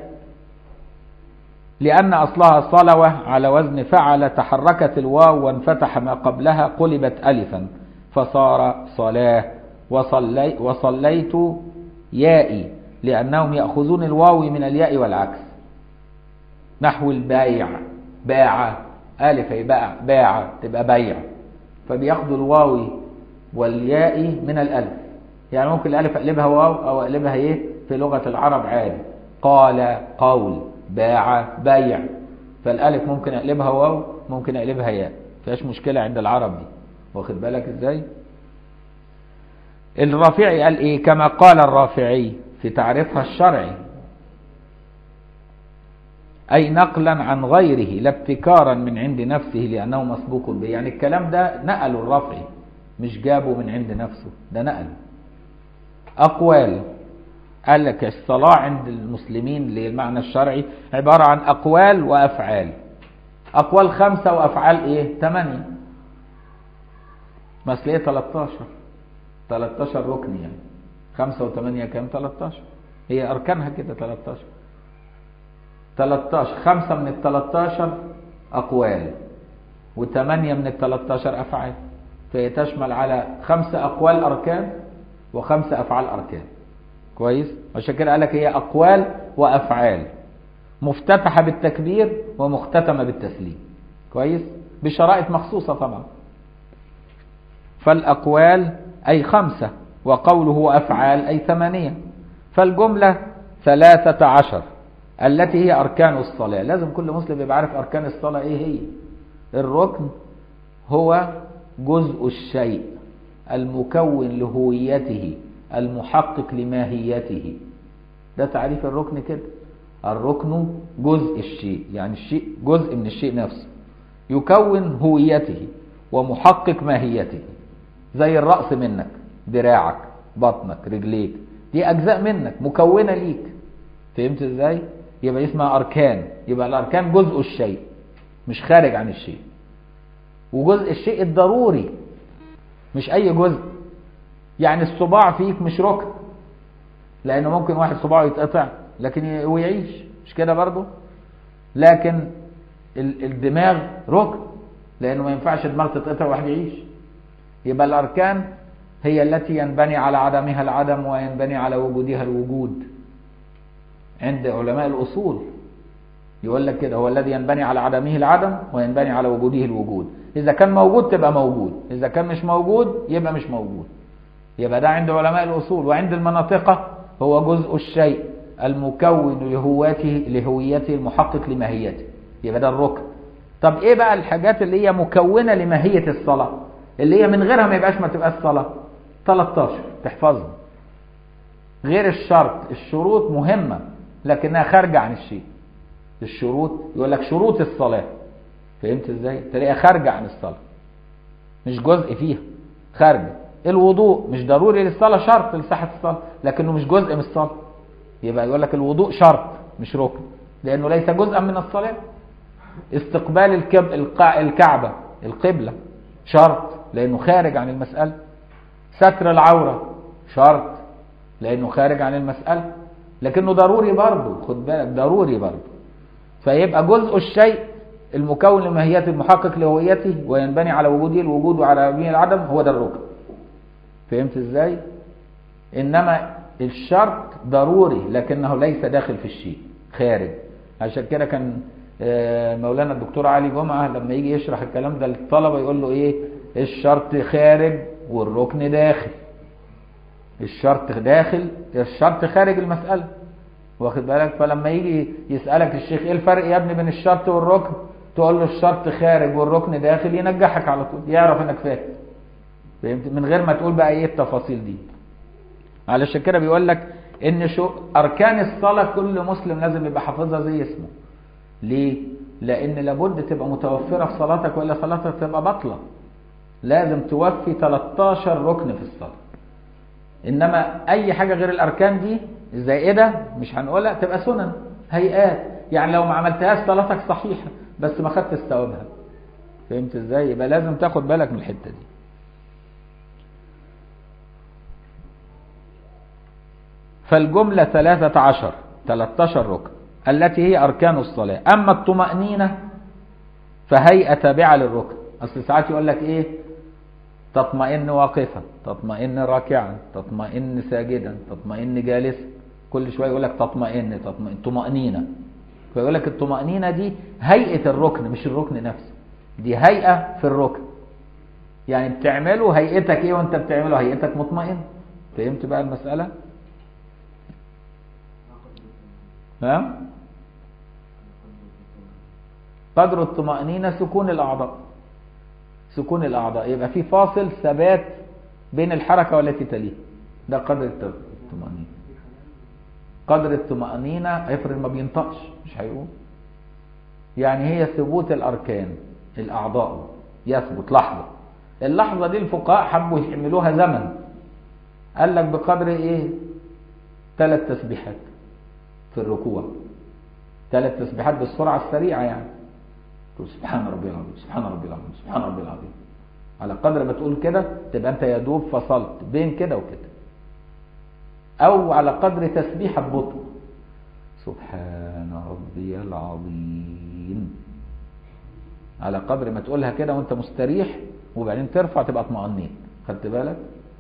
لأن أصلها صلوة على وزن فعل تحركت الواو وانفتح ما قبلها قلبت ألفا فصار صلاة وصلي وصليت يائي لأنهم يأخذون الواو من الياء والعكس نحو البايع باع ألف يبقى باع تبقى بيع فبياخدوا الواو والياء من الألف يعني ممكن الألف أقلبها واو أو أقلبها إيه في لغة العرب عادي قال قول باع بيع فالألف ممكن أقلبها واو ممكن أقلبها ياء فيهاش مشكلة عند العرب دي واخد بالك إزاي الرافعي قال إيه كما قال الرافعي في تعريفها الشرعي أي نقلا عن غيره لا ابتكارا من عند نفسه لأنه مسبوق به يعني الكلام ده نقله الرافعي مش جابه من عند نفسه ده نقله أقوال قال لك الصلاة عند المسلمين للمعنى الشرعي عبارة عن أقوال وأفعال أقوال خمسة وأفعال إيه؟ ثمانية مثل إيه 13 13 ركن يعني خمسة وثمانية كام 13 هي أركانها كده 13 13 خمسة من ال 13 أقوال وثمانية من ال 13 أفعال فهي تشمل على خمسة أقوال أركان وخمسة أفعال أركان كويس عشان كده قال لك هي أقوال وأفعال مفتتحة بالتكبير ومختتمة بالتسليم كويس بشرائط مخصوصة طبعا فالأقوال أي خمسة وقوله أفعال أي ثمانية فالجملة ثلاثة عشر التي هي أركان الصلاة لازم كل مسلم يبقى عارف أركان الصلاة إيه هي الركن هو جزء الشيء المكون لهويته المحقق لماهيته ده تعريف الركن كده الركن جزء الشيء يعني الشيء جزء من الشيء نفسه يكون هويته ومحقق ماهيته زي الرأس منك دراعك بطنك رجليك دي أجزاء منك مكونة ليك فهمت ازاي يبقى اسمها أركان يبقى الأركان جزء الشيء مش خارج عن الشيء وجزء الشيء الضروري مش أي جزء يعني الصباع فيك مش ركن لأنه ممكن واحد صباعه يتقطع لكن ويعيش مش كده برضه لكن الدماغ ركن لأنه ما ينفعش الدماغ تتقطع وواحد يعيش يبقى الأركان هي التي ينبني على عدمها العدم وينبني على وجودها الوجود عند علماء الأصول يقول لك كده هو الذي ينبني على عدمه العدم وينبني على وجوده الوجود إذا كان موجود تبقى موجود إذا كان مش موجود يبقى مش موجود يبقى ده عند علماء الأصول وعند المناطق هو جزء الشيء المكون لهويته لهويته المحقق لماهيته يبقى ده الركن طب ايه بقى الحاجات اللي هي مكونة لماهية الصلاة اللي هي من غيرها ما يبقاش ما تبقاش صلاة 13 تحفظهم غير الشرط الشروط مهمة لكنها خارجة عن الشيء الشروط يقول لك شروط الصلاة فهمت ازاي تلاقيها خارجة عن الصلاة مش جزء فيها خارجة الوضوء مش ضروري للصلاة شرط لصحة الصلاة لكنه مش جزء من الصلاة يبقى يقول لك الوضوء شرط مش ركن لأنه ليس جزءا من الصلاة استقبال الكب... القع... الكعبة القبلة شرط لأنه خارج عن المسألة ستر العورة شرط لأنه خارج عن المسألة لكنه ضروري برضه خد بالك ضروري برضه فيبقى جزء الشيء المكون لماهيته المحقق لهويته وينبني على وجوده الوجود وعلى عدمه العدم هو ده الركن فهمت ازاي انما الشرط ضروري لكنه ليس داخل في الشيء خارج عشان كده كان مولانا الدكتور علي جمعة لما يجي يشرح الكلام ده للطلبة يقول له ايه الشرط خارج والركن داخل الشرط داخل الشرط خارج المسألة واخد بالك فلما يجي يسألك الشيخ ايه الفرق يا ابني بين الشرط والركن تقول له الشرط خارج والركن داخل ينجحك على طول يعرف انك فاهم فهمت من غير ما تقول بقى ايه التفاصيل دي علشان كده بيقول لك ان شو اركان الصلاه كل مسلم لازم يبقى حافظها زي اسمه ليه لان لابد تبقى متوفره في صلاتك والا صلاتك تبقى بطله لازم توفي 13 ركن في الصلاه انما اي حاجه غير الاركان دي الزائده مش هنقولها تبقى سنن هيئات يعني لو ما عملتهاش صلاتك صحيحه بس ما خدتش ثوابها فهمت ازاي يبقى لازم تاخد بالك من الحته دي فالجملة ثلاثة عشر ثلاثة ركن التي هي أركان الصلاة أما الطمأنينة فهيئة تابعة للركن أصل ساعات يقول لك إيه تطمئن واقفا تطمئن راكعا تطمئن ساجدا تطمئن جالسا كل شوية يقول لك تطمئن تطمئن طمأنينة فيقول لك الطمأنينة دي هيئة الركن مش الركن نفسه دي هيئة في الركن يعني بتعمله هيئتك ايه وانت بتعمله هيئتك مطمئن فهمت بقى المسألة ها قدر الطمأنينة سكون الأعضاء سكون الأعضاء يبقى في فاصل ثبات بين الحركة والتي تليها ده قدر الطمأنينة قدر الطمأنينة افرض ما بينطقش مش هيقول يعني هي ثبوت الأركان الأعضاء يثبت لحظة اللحظة دي الفقهاء حبوا يعملوها زمن قال لك بقدر ايه ثلاث تسبيحات في الركوع ثلاث تسبيحات بالسرعة السريعة يعني تقول سبحان ربي العظيم سبحان ربي العظيم سبحان ربي العظيم على قدر ما تقول كده تبقى انت يا دوب فصلت بين كده وكده او على قدر تسبيحة ببطء سبحان ربي العظيم على قدر ما تقولها كده وانت مستريح وبعدين ترفع تبقى اطمئنيت خدت بالك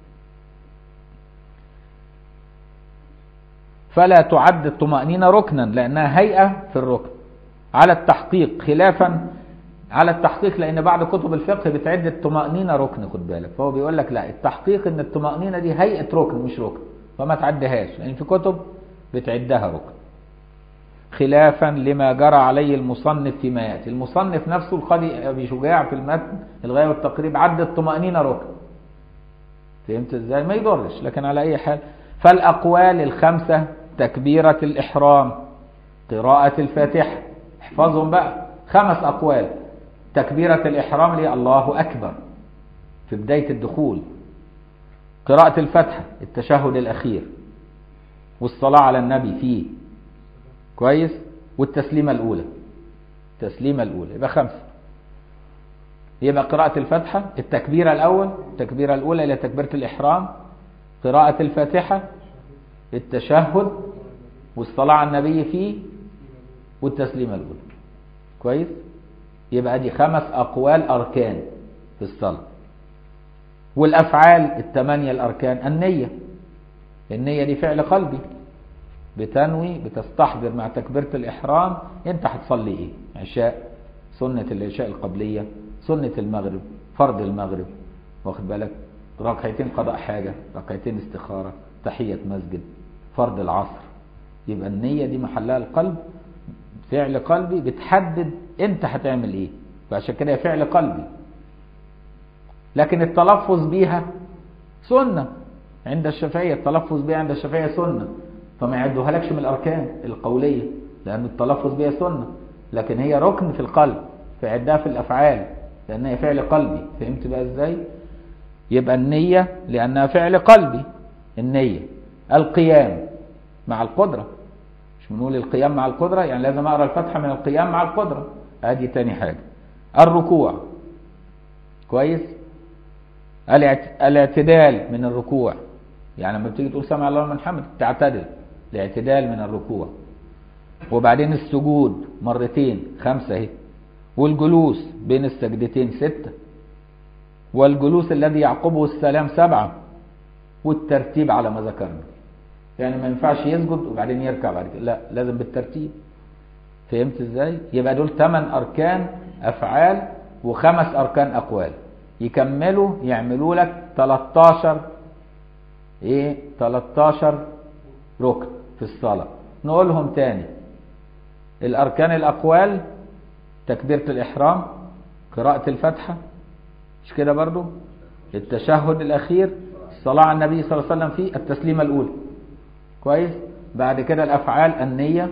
فلا تعد الطمأنينة ركنا لأنها هيئة في الركن على التحقيق خلافا على التحقيق لأن بعض كتب الفقه بتعد الطمأنينة ركن خد بالك فهو بيقول لك لا التحقيق إن الطمأنينة دي هيئة ركن مش ركن فما تعدهاش لأن يعني في كتب بتعدها ركن خلافا لما جرى عليه المصنف فيما يأتي المصنف نفسه القاضي أبي شجاع في المتن الغاية والتقريب عد الطمأنينة ركن فهمت ازاي ما يضرش لكن على أي حال فالأقوال الخمسة تكبيرة الإحرام قراءة الفاتحة احفظهم بقى خمس أقوال تكبيرة الإحرام لي الله أكبر في بداية الدخول قراءة الفاتحة التشهد الأخير والصلاة على النبي فيه كويس والتسليمة الأولى التسليمة الأولى يبقى خمسة يبقى قراءة الفاتحة التكبيرة الأول التكبيرة الأولى إلى تكبيرة الإحرام قراءة الفاتحة التشهد والصلاة على النبي فيه والتسليمة الأولى كويس يبقى دي خمس أقوال أركان في الصلاة والأفعال الثمانية الأركان النية النية دي فعل قلبي بتنوي بتستحضر مع تكبيرة الإحرام أنت هتصلي إيه عشاء سنة العشاء القبلية سنة المغرب فرض المغرب واخد بالك ركعتين قضاء حاجة ركعتين استخارة تحية مسجد فرض العصر يبقى النية دي محلها القلب فعل قلبي بتحدد انت هتعمل ايه فعشان كده فعل قلبي لكن التلفظ بيها سنة عند الشافعية التلفظ بيها عند الشافعية سنة فما يعدوها لكش من الأركان القولية لأن التلفظ بيها سنة لكن هي ركن في القلب فيعدها في الأفعال لأنها فعل قلبي فهمت بقى ازاي يبقى النية لأنها فعل قلبي النية القيام مع القدرة مش بنقول القيام مع القدرة يعني لازم أقرأ الفتحة من القيام مع القدرة ادي تاني حاجة الركوع كويس الاعتدال من الركوع يعني لما بتيجي تقول سمع الله من حمد تعتدل الاعتدال من الركوع وبعدين السجود مرتين خمسة اهي والجلوس بين السجدتين ستة والجلوس الذي يعقبه السلام سبعة والترتيب على ما ذكرنا يعني ما ينفعش يسجد وبعدين يركع بعد كده لا لازم بالترتيب فهمت ازاي يبقى دول ثمان اركان افعال وخمس اركان اقوال يكملوا يعملوا لك 13 ايه 13 ركن في الصلاه نقولهم تاني الاركان الاقوال تكبيره الاحرام قراءه الفاتحه مش كده برضو التشهد الاخير الصلاه على النبي صلى الله عليه وسلم فيه التسليمه الاولى كويس بعد كده الافعال النيه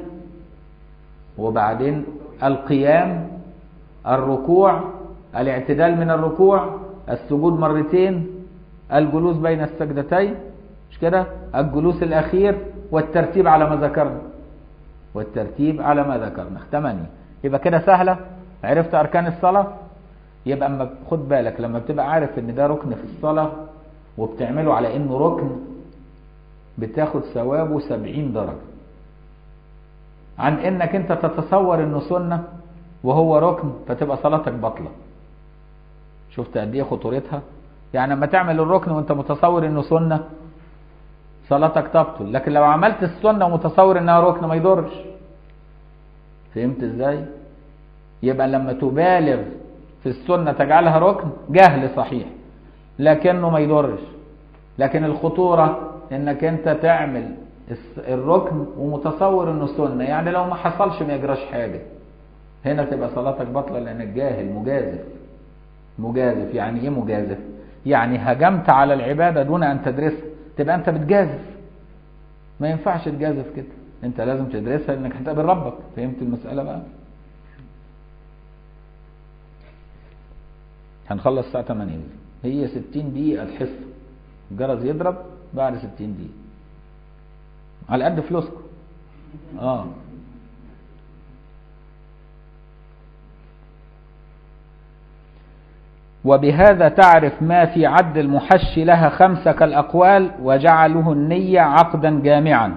وبعدين القيام الركوع الاعتدال من الركوع السجود مرتين الجلوس بين السجدتين مش كده الجلوس الاخير والترتيب على ما ذكرنا والترتيب على ما ذكرنا ثمانية يبقى كده سهلة عرفت أركان الصلاة يبقى اما خد بالك لما بتبقى عارف ان ده ركن في الصلاة وبتعمله على انه ركن بتاخد ثوابه سبعين درجة عن انك انت تتصور انه سنة وهو ركن فتبقى صلاتك بطلة شفت قد ايه خطورتها يعني لما تعمل الركن وانت متصور انه سنة صلاتك تبطل لكن لو عملت السنة ومتصور انها ركن ما يضرش فهمت ازاي يبقى لما تبالغ في السنة تجعلها ركن جهل صحيح لكنه ما يضرش لكن الخطورة انك انت تعمل الركن ومتصور انه سنة يعني لو ما حصلش ما يجراش حاجة هنا تبقى صلاتك بطلة لانك جاهل مجازف مجازف يعني ايه مجازف يعني هجمت على العبادة دون ان تدرسها تبقى انت بتجازف ما ينفعش تجازف كده انت لازم تدرسها انك هتقابل ربك فهمت المسألة بقى هنخلص الساعة 8 هي 60 دقيقة الحصة الجرس يضرب بعد 60 دقيقة على قد فلوسكم اه وبهذا تعرف ما في عد المحش لها خمسة كالأقوال وجعله النية عقدا جامعا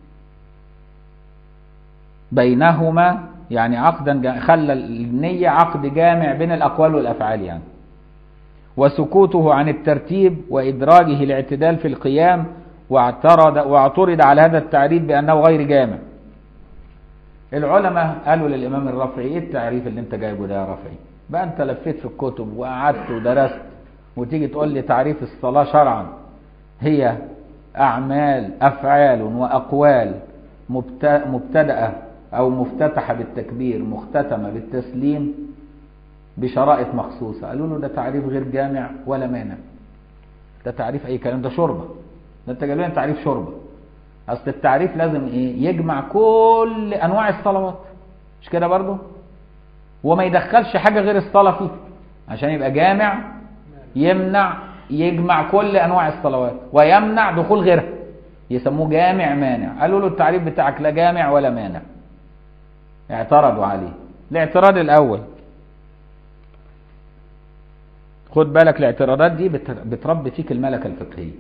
بينهما يعني عقدا جا... خلى النية عقد جامع بين الأقوال والأفعال يعني وسكوته عن الترتيب وإدراجه الاعتدال في القيام واعترض واعترض على هذا التعريف بأنه غير جامع العلماء قالوا للإمام الرافعي إيه التعريف اللي أنت جايبه ده يا رافعي بقى أنت لفيت في الكتب وقعدت ودرست وتيجي تقول لي تعريف الصلاة شرعا هي أعمال أفعال وأقوال مبتدأة أو مفتتحة بالتكبير مختتمة بالتسليم بشرائط مخصوصة قالوا له ده تعريف غير جامع ولا مانع ده تعريف أي كلام ده شربة ده أنت جايب تعريف شربة أصل التعريف لازم إيه يجمع كل أنواع الصلوات مش كده برضه وما يدخلش حاجة غير الصلاة فيه عشان يبقى جامع يمنع يجمع كل أنواع الصلوات ويمنع دخول غيرها يسموه جامع مانع قالوا له التعريف بتاعك لا جامع ولا مانع اعترضوا عليه الاعتراض الأول خد بالك الاعتراضات دي بتربي فيك الملكة الفقهية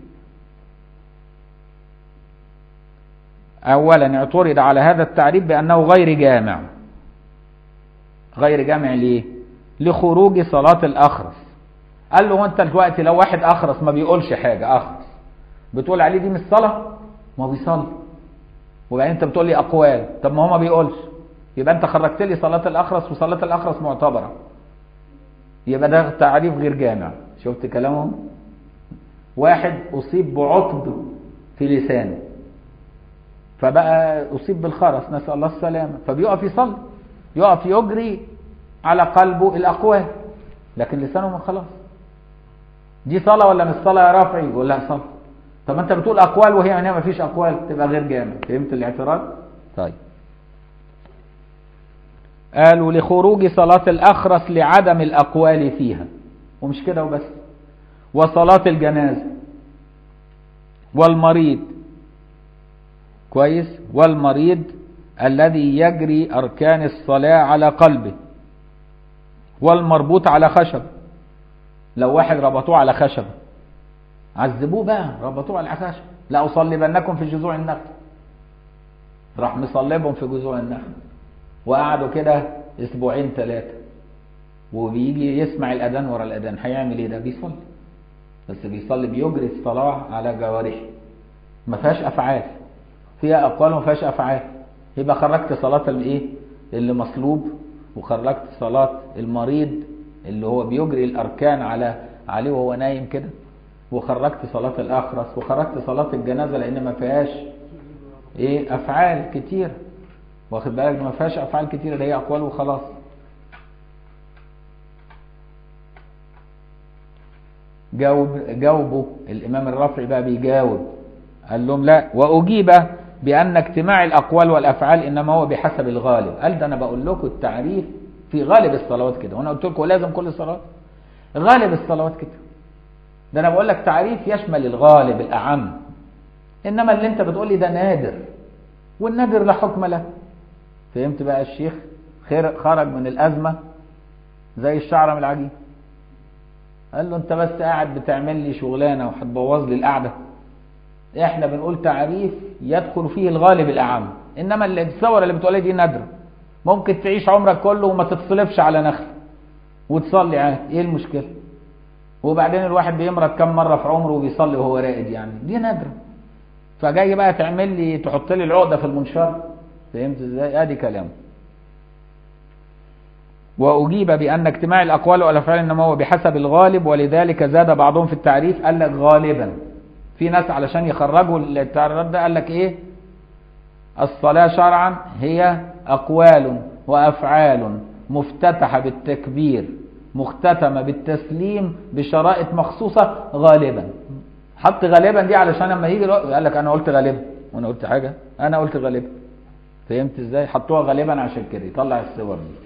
أولا اعترض على هذا التعريف بأنه غير جامع غير جامع ليه لخروج صلاة الأخرس قال له انت دلوقتي لو واحد أخرس ما بيقولش حاجة أخرس بتقول عليه دي مش صلاة ما هو بيصلي وبعدين انت بتقول لي أقوال طب ما هو ما بيقولش يبقى انت خرجت لي صلاة الأخرس وصلاة الأخرس معتبرة يبقى ده تعريف غير جامع شفت كلامهم واحد أصيب بعطب في لسانه فبقى أصيب بالخرس نسأل الله السلامة فبيقف يصلي يقف يجري على قلبه الأقوال لكن لسانه خلاص دي صلاة ولا مش صلاة يا رافعي يقول لها صلاة طب انت بتقول أقوال وهي يعني ما فيش أقوال تبقى غير جامع فهمت الاعتراض طيب قالوا لخروج صلاة الأخرس لعدم الأقوال فيها ومش كده وبس وصلاة الجنازة والمريض كويس والمريض الذي يجري أركان الصلاة على قلبه والمربوط على خشب لو واحد ربطوه على خشب عذبوه بقى ربطوه على خشب لا أصلبنكم في جذوع النخل راح مصلبهم في جذوع النخل وقعدوا كده اسبوعين ثلاثة وبيجي يسمع الأذان ورا الأذان هيعمل ايه ده بيصلي بس بيصلي بيجري الصلاة على جوارحه ما فيهاش أفعال فيها أقوال وما فيهاش أفعال يبقى خرجت صلاة الايه اللي مصلوب وخرجت صلاة المريض اللي هو بيجري الأركان على عليه وهو نايم كده وخرجت صلاة الأخرس وخرجت صلاة الجنازة لأن ما فيهاش ايه أفعال كتير واخد بالك ما فيهاش أفعال كتير ده هي أقوال وخلاص جاوب جاوبوا الإمام الرافعي بقى بيجاوب قال لهم لا وأجيب بأن اجتماع الأقوال والأفعال إنما هو بحسب الغالب قال ده أنا بقول لكم التعريف في غالب الصلوات كده وأنا قلت لكم لازم كل الصلوات غالب الصلوات كده ده أنا بقول لك تعريف يشمل الغالب الأعم إنما اللي أنت بتقول لي ده نادر والنادر لا حكم له فهمت بقى الشيخ خير خرج من الأزمة زي الشعرة من العجين قال له أنت بس قاعد بتعمل لي شغلانة وهتبوظ لي القعدة احنا بنقول تعريف يدخل فيه الغالب الاعم انما اللي الصور اللي بتقولها دي نادره ممكن تعيش عمرك كله وما تتصلبش على نخل وتصلي عادي ايه المشكله وبعدين الواحد بيمرض كم مره في عمره وبيصلي وهو راقد يعني دي نادره فجاي بقى تعمل لي تحط لي العقده في المنشار فهمت ازاي ادي كلام وأجيب بأن اجتماع الأقوال والأفعال إنما هو بحسب الغالب ولذلك زاد بعضهم في التعريف قال لك غالبا في ناس علشان يخرجوا التعريف ده قال لك ايه الصلاة شرعا هي أقوال وأفعال مفتتحة بالتكبير مختتمة بالتسليم بشرائط مخصوصة غالبا حط غالبا دي علشان لما يجي قال لك أنا قلت غالبا وأنا قلت حاجة أنا قلت غالبا فهمت ازاي حطوها غالبا عشان كده يطلع الصور دي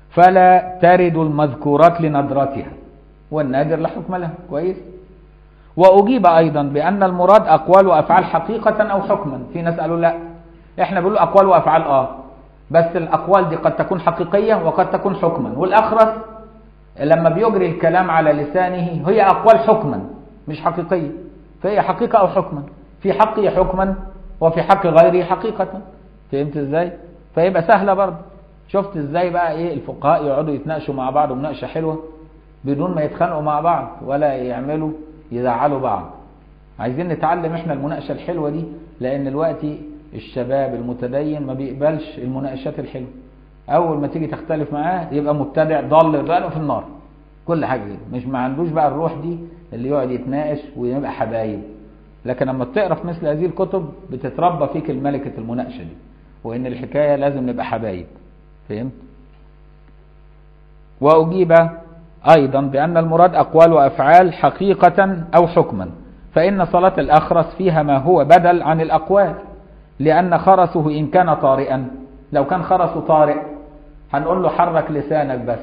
فلا ترد المذكورات لندرتها والنادر لا حكم له كويس وأجيب أيضا بأن المراد أقوال وأفعال حقيقة أو حكما في ناس قالوا لا إحنا بنقول أقوال وأفعال آه بس الأقوال دي قد تكون حقيقية وقد تكون حكما والأخرس لما بيجري الكلام على لسانه هي أقوال حكما مش حقيقية فهي حقيقة أو حكما في حقه حكما وفي حق غيره حقيقة فهمت ازاي فيبقى سهلة برضه شفت ازاي بقى ايه الفقهاء يقعدوا يتناقشوا مع بعض مناقشة حلوة بدون ما يتخانقوا مع بعض ولا يعملوا يزعلوا بعض عايزين نتعلم احنا المناقشة الحلوة دي لان الوقت الشباب المتدين ما بيقبلش المناقشات الحلوة اول ما تيجي تختلف معاه يبقى مبتدع ضال بقى في النار كل حاجة كده مش ما عندوش بقى الروح دي اللي يقعد يتناقش ويبقى حبايب لكن لما بتقرا في مثل هذه الكتب بتتربى فيك الملكة المناقشة دي وان الحكاية لازم نبقى حبايب فهمت وأجيب أيضا بأن المراد أقوال وأفعال حقيقة أو حكما فإن صلاة الأخرس فيها ما هو بدل عن الأقوال لأن خرسه إن كان طارئا لو كان خرسه طارئ هنقول له حرك لسانك بس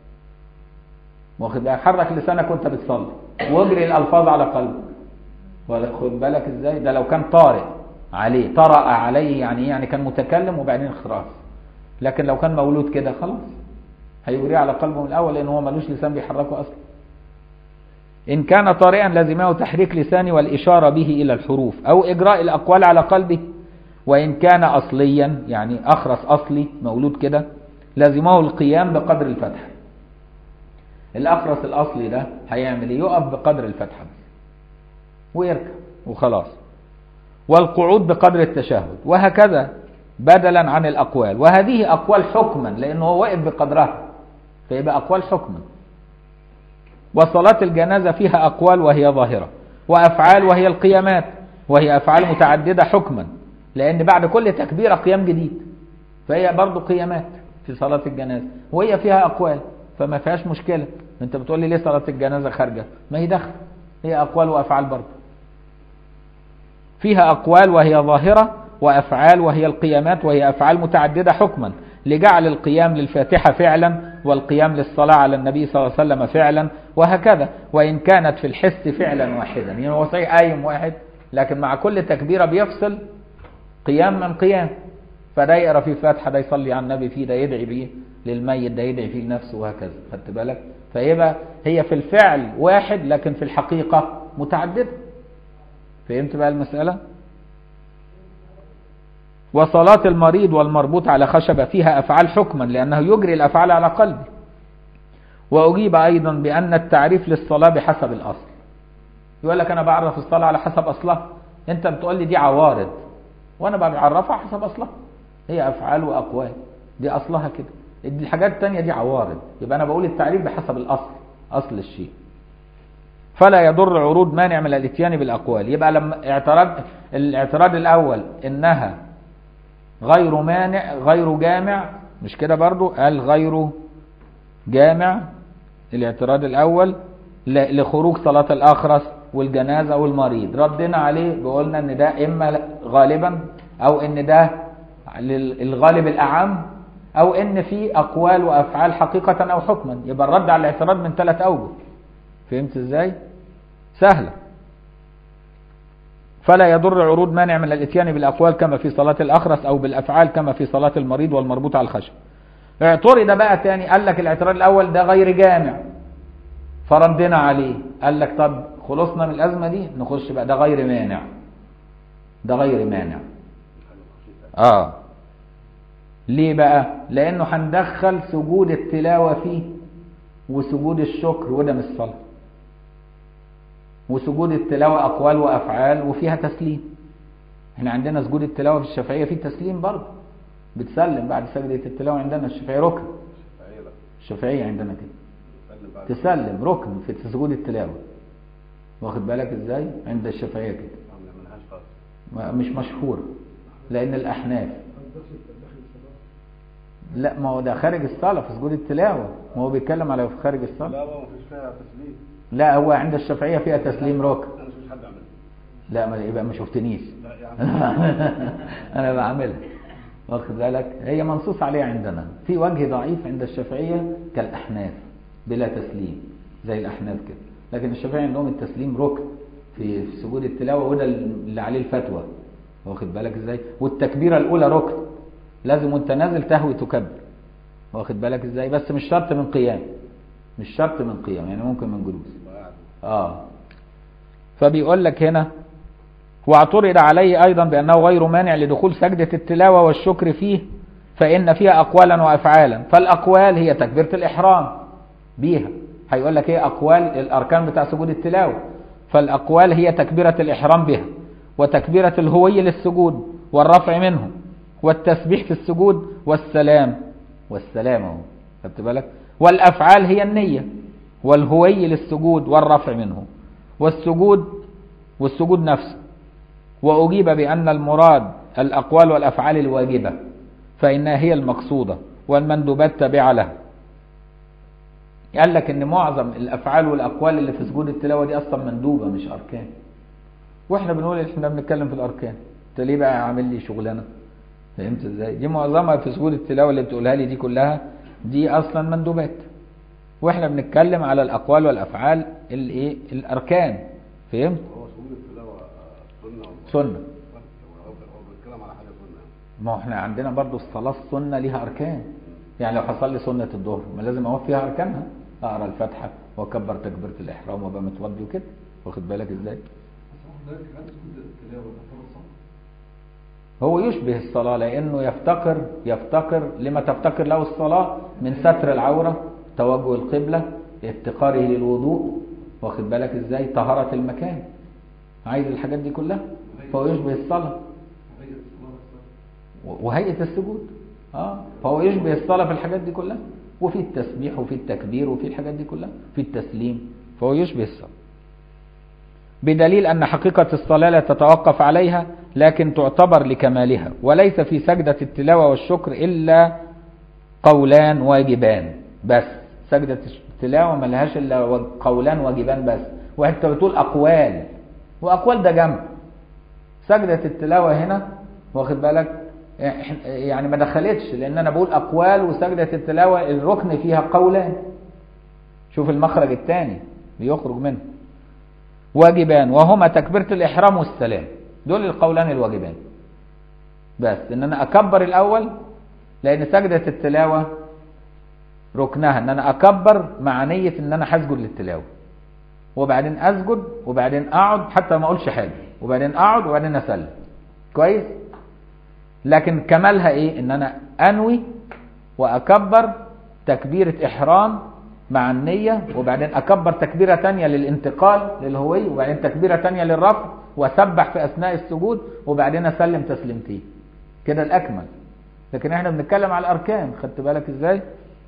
واخد بالك حرك لسانك وانت بتصلي واجري الألفاظ على قلبك خد بالك ازاي ده لو كان طارئ عليه طرأ عليه يعني يعني كان متكلم وبعدين خراس لكن لو كان مولود كده خلاص هيجريه على قلبه من الاول لان هو ملوش لسان بيحركه اصلا ان كان طارئا لزمه تحريك لسانه والاشاره به الى الحروف او اجراء الاقوال على قلبه وان كان اصليا يعني اخرس اصلي مولود كده لزمه القيام بقدر الفتح الاخرس الاصلي ده هيعمل ايه يقف بقدر الفتحه ويركب وخلاص والقعود بقدر التشهد وهكذا بدلا عن الأقوال وهذه أقوال حكما لأنه هو واقف بقدرها فيبقى أقوال حكما وصلاة الجنازة فيها أقوال وهي ظاهرة وأفعال وهي القيامات وهي أفعال متعددة حكما لأن بعد كل تكبيرة قيام جديد فهي برضو قيامات في صلاة الجنازة وهي فيها أقوال فما فيهاش مشكلة أنت بتقول لي ليه صلاة الجنازة خارجة ما هي داخل هي أقوال وأفعال برضو فيها أقوال وهي ظاهرة وأفعال وهي القيامات وهي أفعال متعددة حكما لجعل القيام للفاتحة فعلا والقيام للصلاة على النبي صلى الله عليه وسلم فعلا وهكذا وإن كانت في الحس فعلا واحدا يعني هو صحيح قايم واحد لكن مع كل تكبيرة بيفصل قيام من قيام فده يقرا فيه فاتحة ده يصلي على النبي فيه ده يدعي بيه للميت ده يدعي فيه لنفسه وهكذا خدت بالك فيبقى هي في الفعل واحد لكن في الحقيقة متعددة فهمت بقى المسألة وصلاة المريض والمربوط على خشبة فيها أفعال حكما لأنه يجري الأفعال على قلبه وأجيب أيضا بأن التعريف للصلاة بحسب الأصل يقول لك أنا بعرف الصلاة على حسب أصلها أنت بتقول لي دي عوارض وأنا بعرفها حسب أصلها هي أفعال وأقوال دي أصلها كده دي الحاجات التانية دي عوارض يبقى أنا بقول التعريف بحسب الأصل أصل الشيء فلا يضر عروض مانع من الاتيان بالأقوال يبقى لما اعتراض الاعتراض الأول إنها غير مانع غير جامع مش كده برضو قال غير جامع الاعتراض الأول لخروج صلاة الأخرس والجنازة والمريض ردنا عليه بقولنا ان ده اما غالبا او ان ده الغالب الأعم او ان في اقوال وافعال حقيقة او حكما يبقى الرد على الاعتراض من ثلاث اوجه فهمت ازاي سهلة فلا يضر عروض مانع من الاتيان بالاقوال كما في صلاة الاخرس او بالافعال كما في صلاة المريض والمربوط على الخشب اعترض بقى تاني قال لك الاعتراض الاول ده غير جامع فردنا عليه قال لك طب خلصنا من الازمة دي نخش بقى ده غير مانع ده غير مانع اه ليه بقى لانه هندخل سجود التلاوة فيه وسجود الشكر وده مش صلاة وسجود التلاوة اقوال وافعال وفيها تسليم احنا عندنا سجود التلاوة في الشافعية فيه تسليم برضه بتسلم بعد سجدة التلاوة عندنا الشافعية ركن الشافعية عندنا كده تسلم ركن في سجود التلاوة واخد بالك ازاي عند الشافعية كده مش مشهور لان الاحناف لا ما هو ده خارج الصلاة في سجود التلاوة ما هو بيتكلم على في خارج الصلاة لا ما فيش فيها تسليم لا هو عند الشافعية فيها تسليم ركن انا مش حد عمل لا ما يبقى ما شفتنيش لا يا عم انا بعملها واخد بالك هي منصوص عليها عندنا في وجه ضعيف عند الشافعية كالأحناف بلا تسليم زي الأحناف كده لكن الشافعية عندهم التسليم ركن في في سجود التلاوة وده اللي عليه الفتوى واخد بالك ازاي والتكبيرة الأولى ركن لازم وانت نازل تهوي تكبر واخد بالك ازاي بس مش شرط من قيام مش شرط من قيام يعني ممكن من جلوس وقاعد. اه فبيقول لك هنا واعترض عليه ايضا بانه غير مانع لدخول سجدة التلاوة والشكر فيه فان فيها اقوالا وافعالا فالاقوال هي تكبيرة الاحرام بيها هيقول لك ايه اقوال الاركان بتاع سجود التلاوة فالاقوال هي تكبيرة الاحرام بها وتكبيرة الهوي للسجود والرفع منه والتسبيح في السجود والسلام والسلام اهو خدت بالك والافعال هي النية والهوي للسجود والرفع منه والسجود والسجود نفسه وأجيب بأن المراد الأقوال والأفعال الواجبة فإنها هي المقصودة والمندوبات تابعة لها قال لك ان معظم الافعال والاقوال اللي في سجود التلاوه دي اصلا مندوبه مش اركان واحنا بنقول احنا بنتكلم في الاركان انت ليه بقى عامل لي شغلانه فهمت ازاي دي معظمها في سجود التلاوه اللي بتقولها لي دي كلها دي اصلا مندوبات واحنا بنتكلم على الاقوال والافعال الايه الاركان فهمت هو سجود التلاوة سنة ولا- سنه هو هو بيتكلم على حاجة سنة ما هو احنا عندنا برضو الصلاة السنة ليها أركان يعني لو حصل لي سنة الظهر ما لازم أوفي فيها أركانها أقرأ الفاتحة وأكبر تكبيرة الإحرام وأبقى متوضي وكده واخد بالك إزاي؟ هو يشبه الصلاة لأنه يفتقر يفتقر لما تفتقر له الصلاة من ستر العورة توجه القبلة افتقاره للوضوء واخد بالك إزاي؟ طهارة المكان عايز الحاجات دي كلها فهو يشبه الصلاة وهيئة السجود اه فهو يشبه الصلاة في الحاجات دي كلها وفي التسبيح وفي التكبير وفي الحاجات دي كلها في التسليم فهو يشبه الصلاة بدليل أن حقيقة الصلاة لا تتوقف عليها لكن تعتبر لكمالها وليس في سجدة التلاوة والشكر إلا قولان واجبان بس سجدة التلاوة ما لهاش إلا وج- قولان واجبان بس وانت بتقول أقوال وأقوال ده جمع سجدة التلاوة هنا واخد بالك إح- يعني ما دخلتش لأن أنا بقول أقوال وسجدة التلاوة الركن فيها قولان شوف المخرج الثاني بيخرج منه واجبان وهما تكبيرة الإحرام والسلام دول القولان الواجبان بس إن أنا أكبر الأول لأن سجدة التلاوة ركنها إن أنا أكبر مع نية إن أنا هسجد للتلاوة وبعدين أسجد وبعدين أقعد حتى ما أقولش حاجة وبعدين أقعد وبعدين أسلم كويس لكن كمالها إيه إن أنا أنوي وأكبر تكبيرة إحرام مع النية وبعدين أكبر تكبيرة تانية للانتقال للهوي وبعدين تكبيرة تانية للرفع وأسبح في أثناء السجود وبعدين أسلم تسليمتين كده الأكمل لكن احنا بنتكلم على الأركان خدت بالك إزاي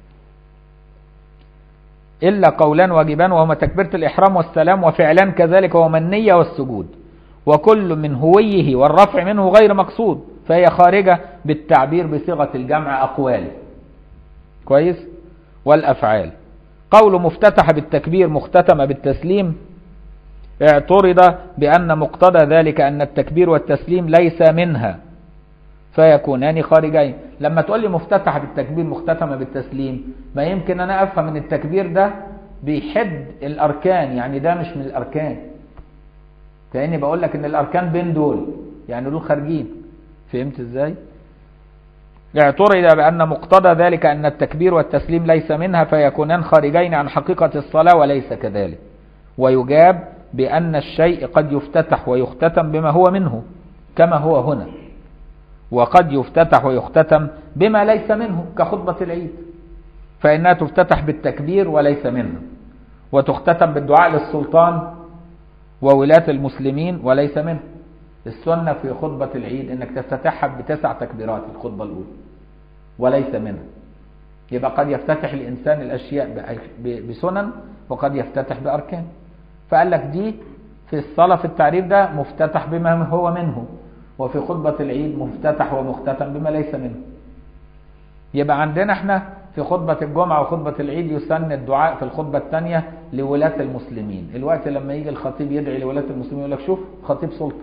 إلا قولان واجبان وهما تكبيرة الإحرام والسلام وفعلان كذلك وهما النية والسجود وكل من هويه والرفع منه غير مقصود فهي خارجة بالتعبير بصيغة الجمع أقوال كويس والأفعال قول مفتتح بالتكبير مختتم بالتسليم اعترض بأن مقتضى ذلك أن التكبير والتسليم ليس منها فيكونان خارجين لما تقول لي مفتتح بالتكبير مختتم بالتسليم ما يمكن أنا أفهم من التكبير ده بيحد الأركان يعني ده مش من الأركان كأني بقول لك إن الأركان بين دول يعني دول خارجين فهمت إزاي؟ اعترض بأن مقتضى ذلك أن التكبير والتسليم ليس منها فيكونان خارجين عن حقيقة الصلاة وليس كذلك ويجاب بأن الشيء قد يفتتح ويختتم بما هو منه كما هو هنا وقد يفتتح ويختتم بما ليس منه كخطبة العيد فإنها تفتتح بالتكبير وليس منه وتختتم بالدعاء للسلطان وولاة المسلمين وليس منه السنة في خطبة العيد انك تفتتحها بتسع تكبيرات الخطبة الأولى وليس منها يبقى قد يفتتح الإنسان الأشياء بسنن وقد يفتتح بأركان فقال لك دي في الصلاة في التعريف ده مفتتح بما هو منه وفي خطبة العيد مفتتح ومختتم بما ليس منه يبقى عندنا احنا في خطبة الجمعة وخطبة العيد يسن الدعاء في الخطبة الثانية لولاة المسلمين الوقت لما يجي الخطيب يدعي لولاة المسلمين يقول لك شوف خطيب سلطة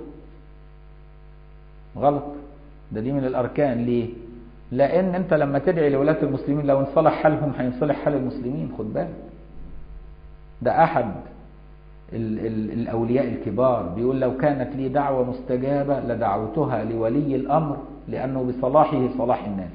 غلط ده دي من الأركان ليه لأن أنت لما تدعي لولاة المسلمين لو انصلح حالهم هينصلح حال المسلمين خد بالك ده أحد ال ال الأولياء الكبار بيقول لو كانت لي دعوة مستجابة لدعوتها لولي الأمر لأنه بصلاحه صلاح الناس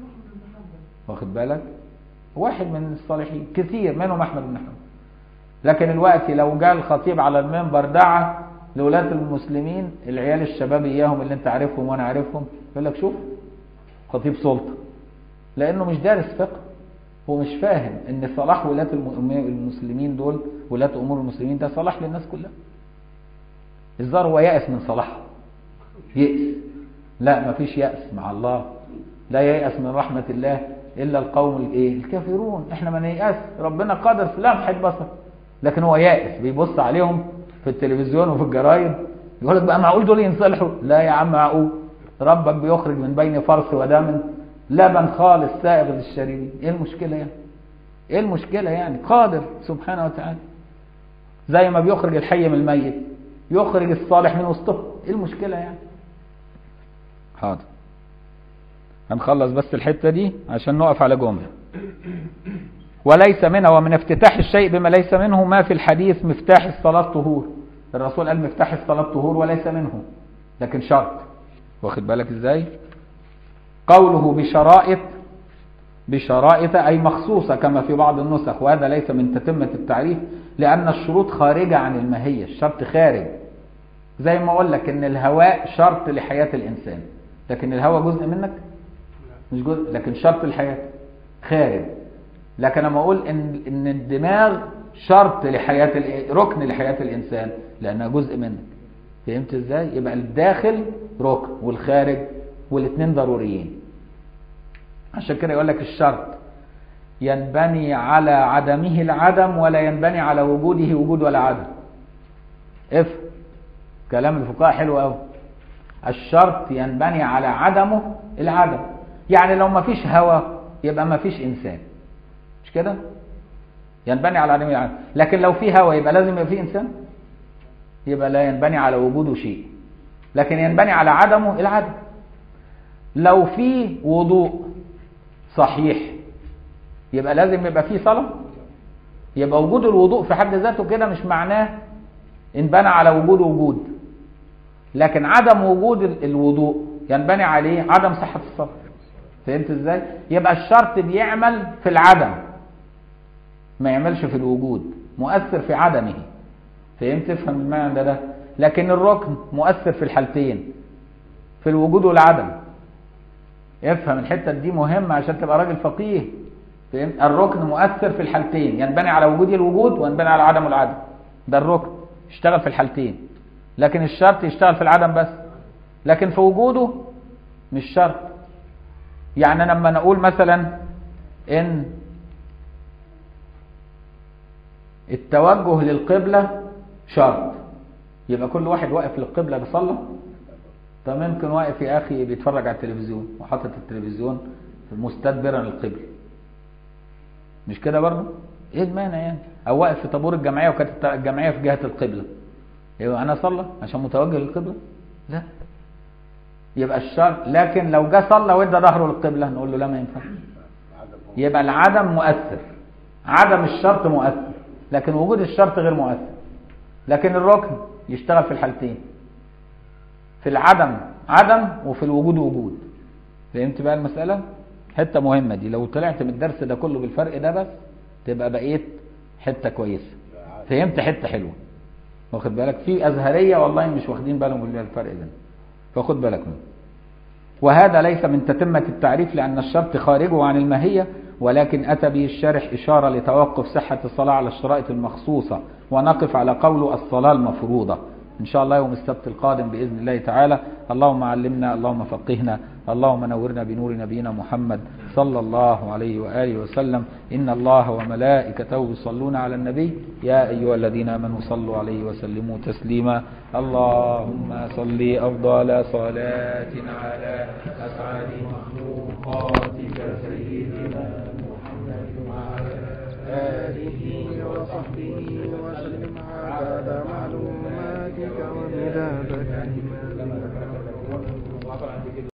واخد بالك واحد من الصالحين كثير منهم أحمد بن حنبل لكن الوقت لو جاء الخطيب على المنبر دعا لولاة المسلمين العيال الشباب إياهم اللي انت عارفهم وأنا عارفهم يقول لك شوف خطيب سلطة لأنه مش دارس فقه هو مش فاهم ان صلاح ولاة الم- المسلمين دول ولاة امور المسلمين ده صلاح للناس كلها الظاهر هو يأس من صلاحهم يأس لا مفيش يأس مع الله لا ييأس من رحمة الله إلا القوم الايه الكافرون احنا ما نيأس ربنا قادر في لمح البصر لكن هو يائس بيبص عليهم في التلفزيون وفي الجرايد يقول لك بقى معقول دول ينصلحوا لا يا عم معقول ربك بيخرج من بين فرث ودم لبن خالص سائغ للشاربين ايه المشكله يعني ايه المشكله يعني قادر سبحانه وتعالى زي ما بيخرج الحي من الميت يخرج الصالح من وسطهم ايه المشكله يعني حاضر هنخلص بس الحته دي عشان نقف على جمله وليس منها ومن افتتاح الشيء بما ليس منه ما في الحديث مفتاح الصلاة طهور الرسول قال مفتاح الصلاة طهور وليس منه لكن شرط واخد بالك ازاي قوله بشرائط بشرائط أي مخصوصة كما في بعض النسخ وهذا ليس من تتمة التعريف لأن الشروط خارجة عن الماهية الشرط خارج زي ما أقول لك إن الهواء شرط لحياة الإنسان لكن الهواء جزء منك مش جزء لكن شرط الحياة خارج لكن لما اقول ان ان الدماغ شرط لحياه ال- ركن لحياه الانسان لانها جزء منك فهمت ازاي يبقى الداخل ركن والخارج والاثنين ضروريين عشان كده يقول لك الشرط ينبني على عدمه العدم ولا ينبني على وجوده وجود ولا عدم افهم كلام الفقهاء حلو قوي الشرط ينبني على عدمه العدم يعني لو ما فيش هوى يبقى ما فيش انسان مش كده ينبني على عدم العدم لكن لو في هوى يبقى لازم يبقى في انسان يبقى لا ينبني على وجوده شيء لكن ينبني على عدمه العدم لو في وضوء صحيح يبقى لازم يبقى في صلاة يبقى وجود الوضوء في حد ذاته كده مش معناه انبنى على وجود وجود لكن عدم وجود ال- الوضوء ينبني عليه عدم صحة الصلاة فهمت ازاي يبقى الشرط بيعمل في العدم ما يعملش في الوجود مؤثر في عدمه فهمت تفهم المعنى ده, ده لكن الركن مؤثر في الحالتين في الوجود والعدم افهم الحته دي مهمه عشان تبقى راجل فقيه فهمت الركن مؤثر في الحالتين ينبني على وجود الوجود وينبني على عدم العدم ده الركن يشتغل في الحالتين لكن الشرط يشتغل في العدم بس لكن في وجوده مش شرط يعني لما نقول مثلا ان التوجه للقبلة شرط يبقى كل واحد واقف للقبلة بيصلي طب ممكن واقف يا اخي بيتفرج على التلفزيون وحاطط التلفزيون مستدبرا للقبلة مش كده برضه ايه المانع يعني او واقف في طابور الجمعية وكانت الجمعية في جهة القبلة يبقى انا صلى عشان متوجه للقبلة لا يبقى الشرط لكن لو جه صلى وادى ظهره للقبلة نقول له لا ما ينفعش يبقى العدم مؤثر عدم الشرط مؤثر لكن وجود الشرط غير مؤثر لكن الركن يشتغل في الحالتين في العدم عدم وفي الوجود وجود فهمت بقى المسألة حتة مهمة دي لو طلعت من الدرس ده كله بالفرق ده بس تبقى بقيت حتة كويسة فهمت حتة حلوة واخد بالك في أزهرية والله مش واخدين بالهم من الفرق ده فخد بالك منه وهذا ليس من تتمة التعريف لأن الشرط خارجه عن الماهية ولكن أتى به الشارح إشارة لتوقف صحة الصلاة على الشرائط المخصوصة ونقف على قول الصلاة المفروضة إن شاء الله يوم السبت القادم بإذن الله تعالى اللهم علمنا اللهم فقهنا اللهم نورنا بنور نبينا محمد صلى الله عليه وآله وسلم إن الله وملائكته يصلون على النبي يا أيها الذين آمنوا صلوا عليه وسلموا تسليما اللهم صل أفضل صلاة على أسعد مخلوقاتك سيدنا محمد وعلى آله وصحبه وسلم عدد معلوماتك ومداد كلماتك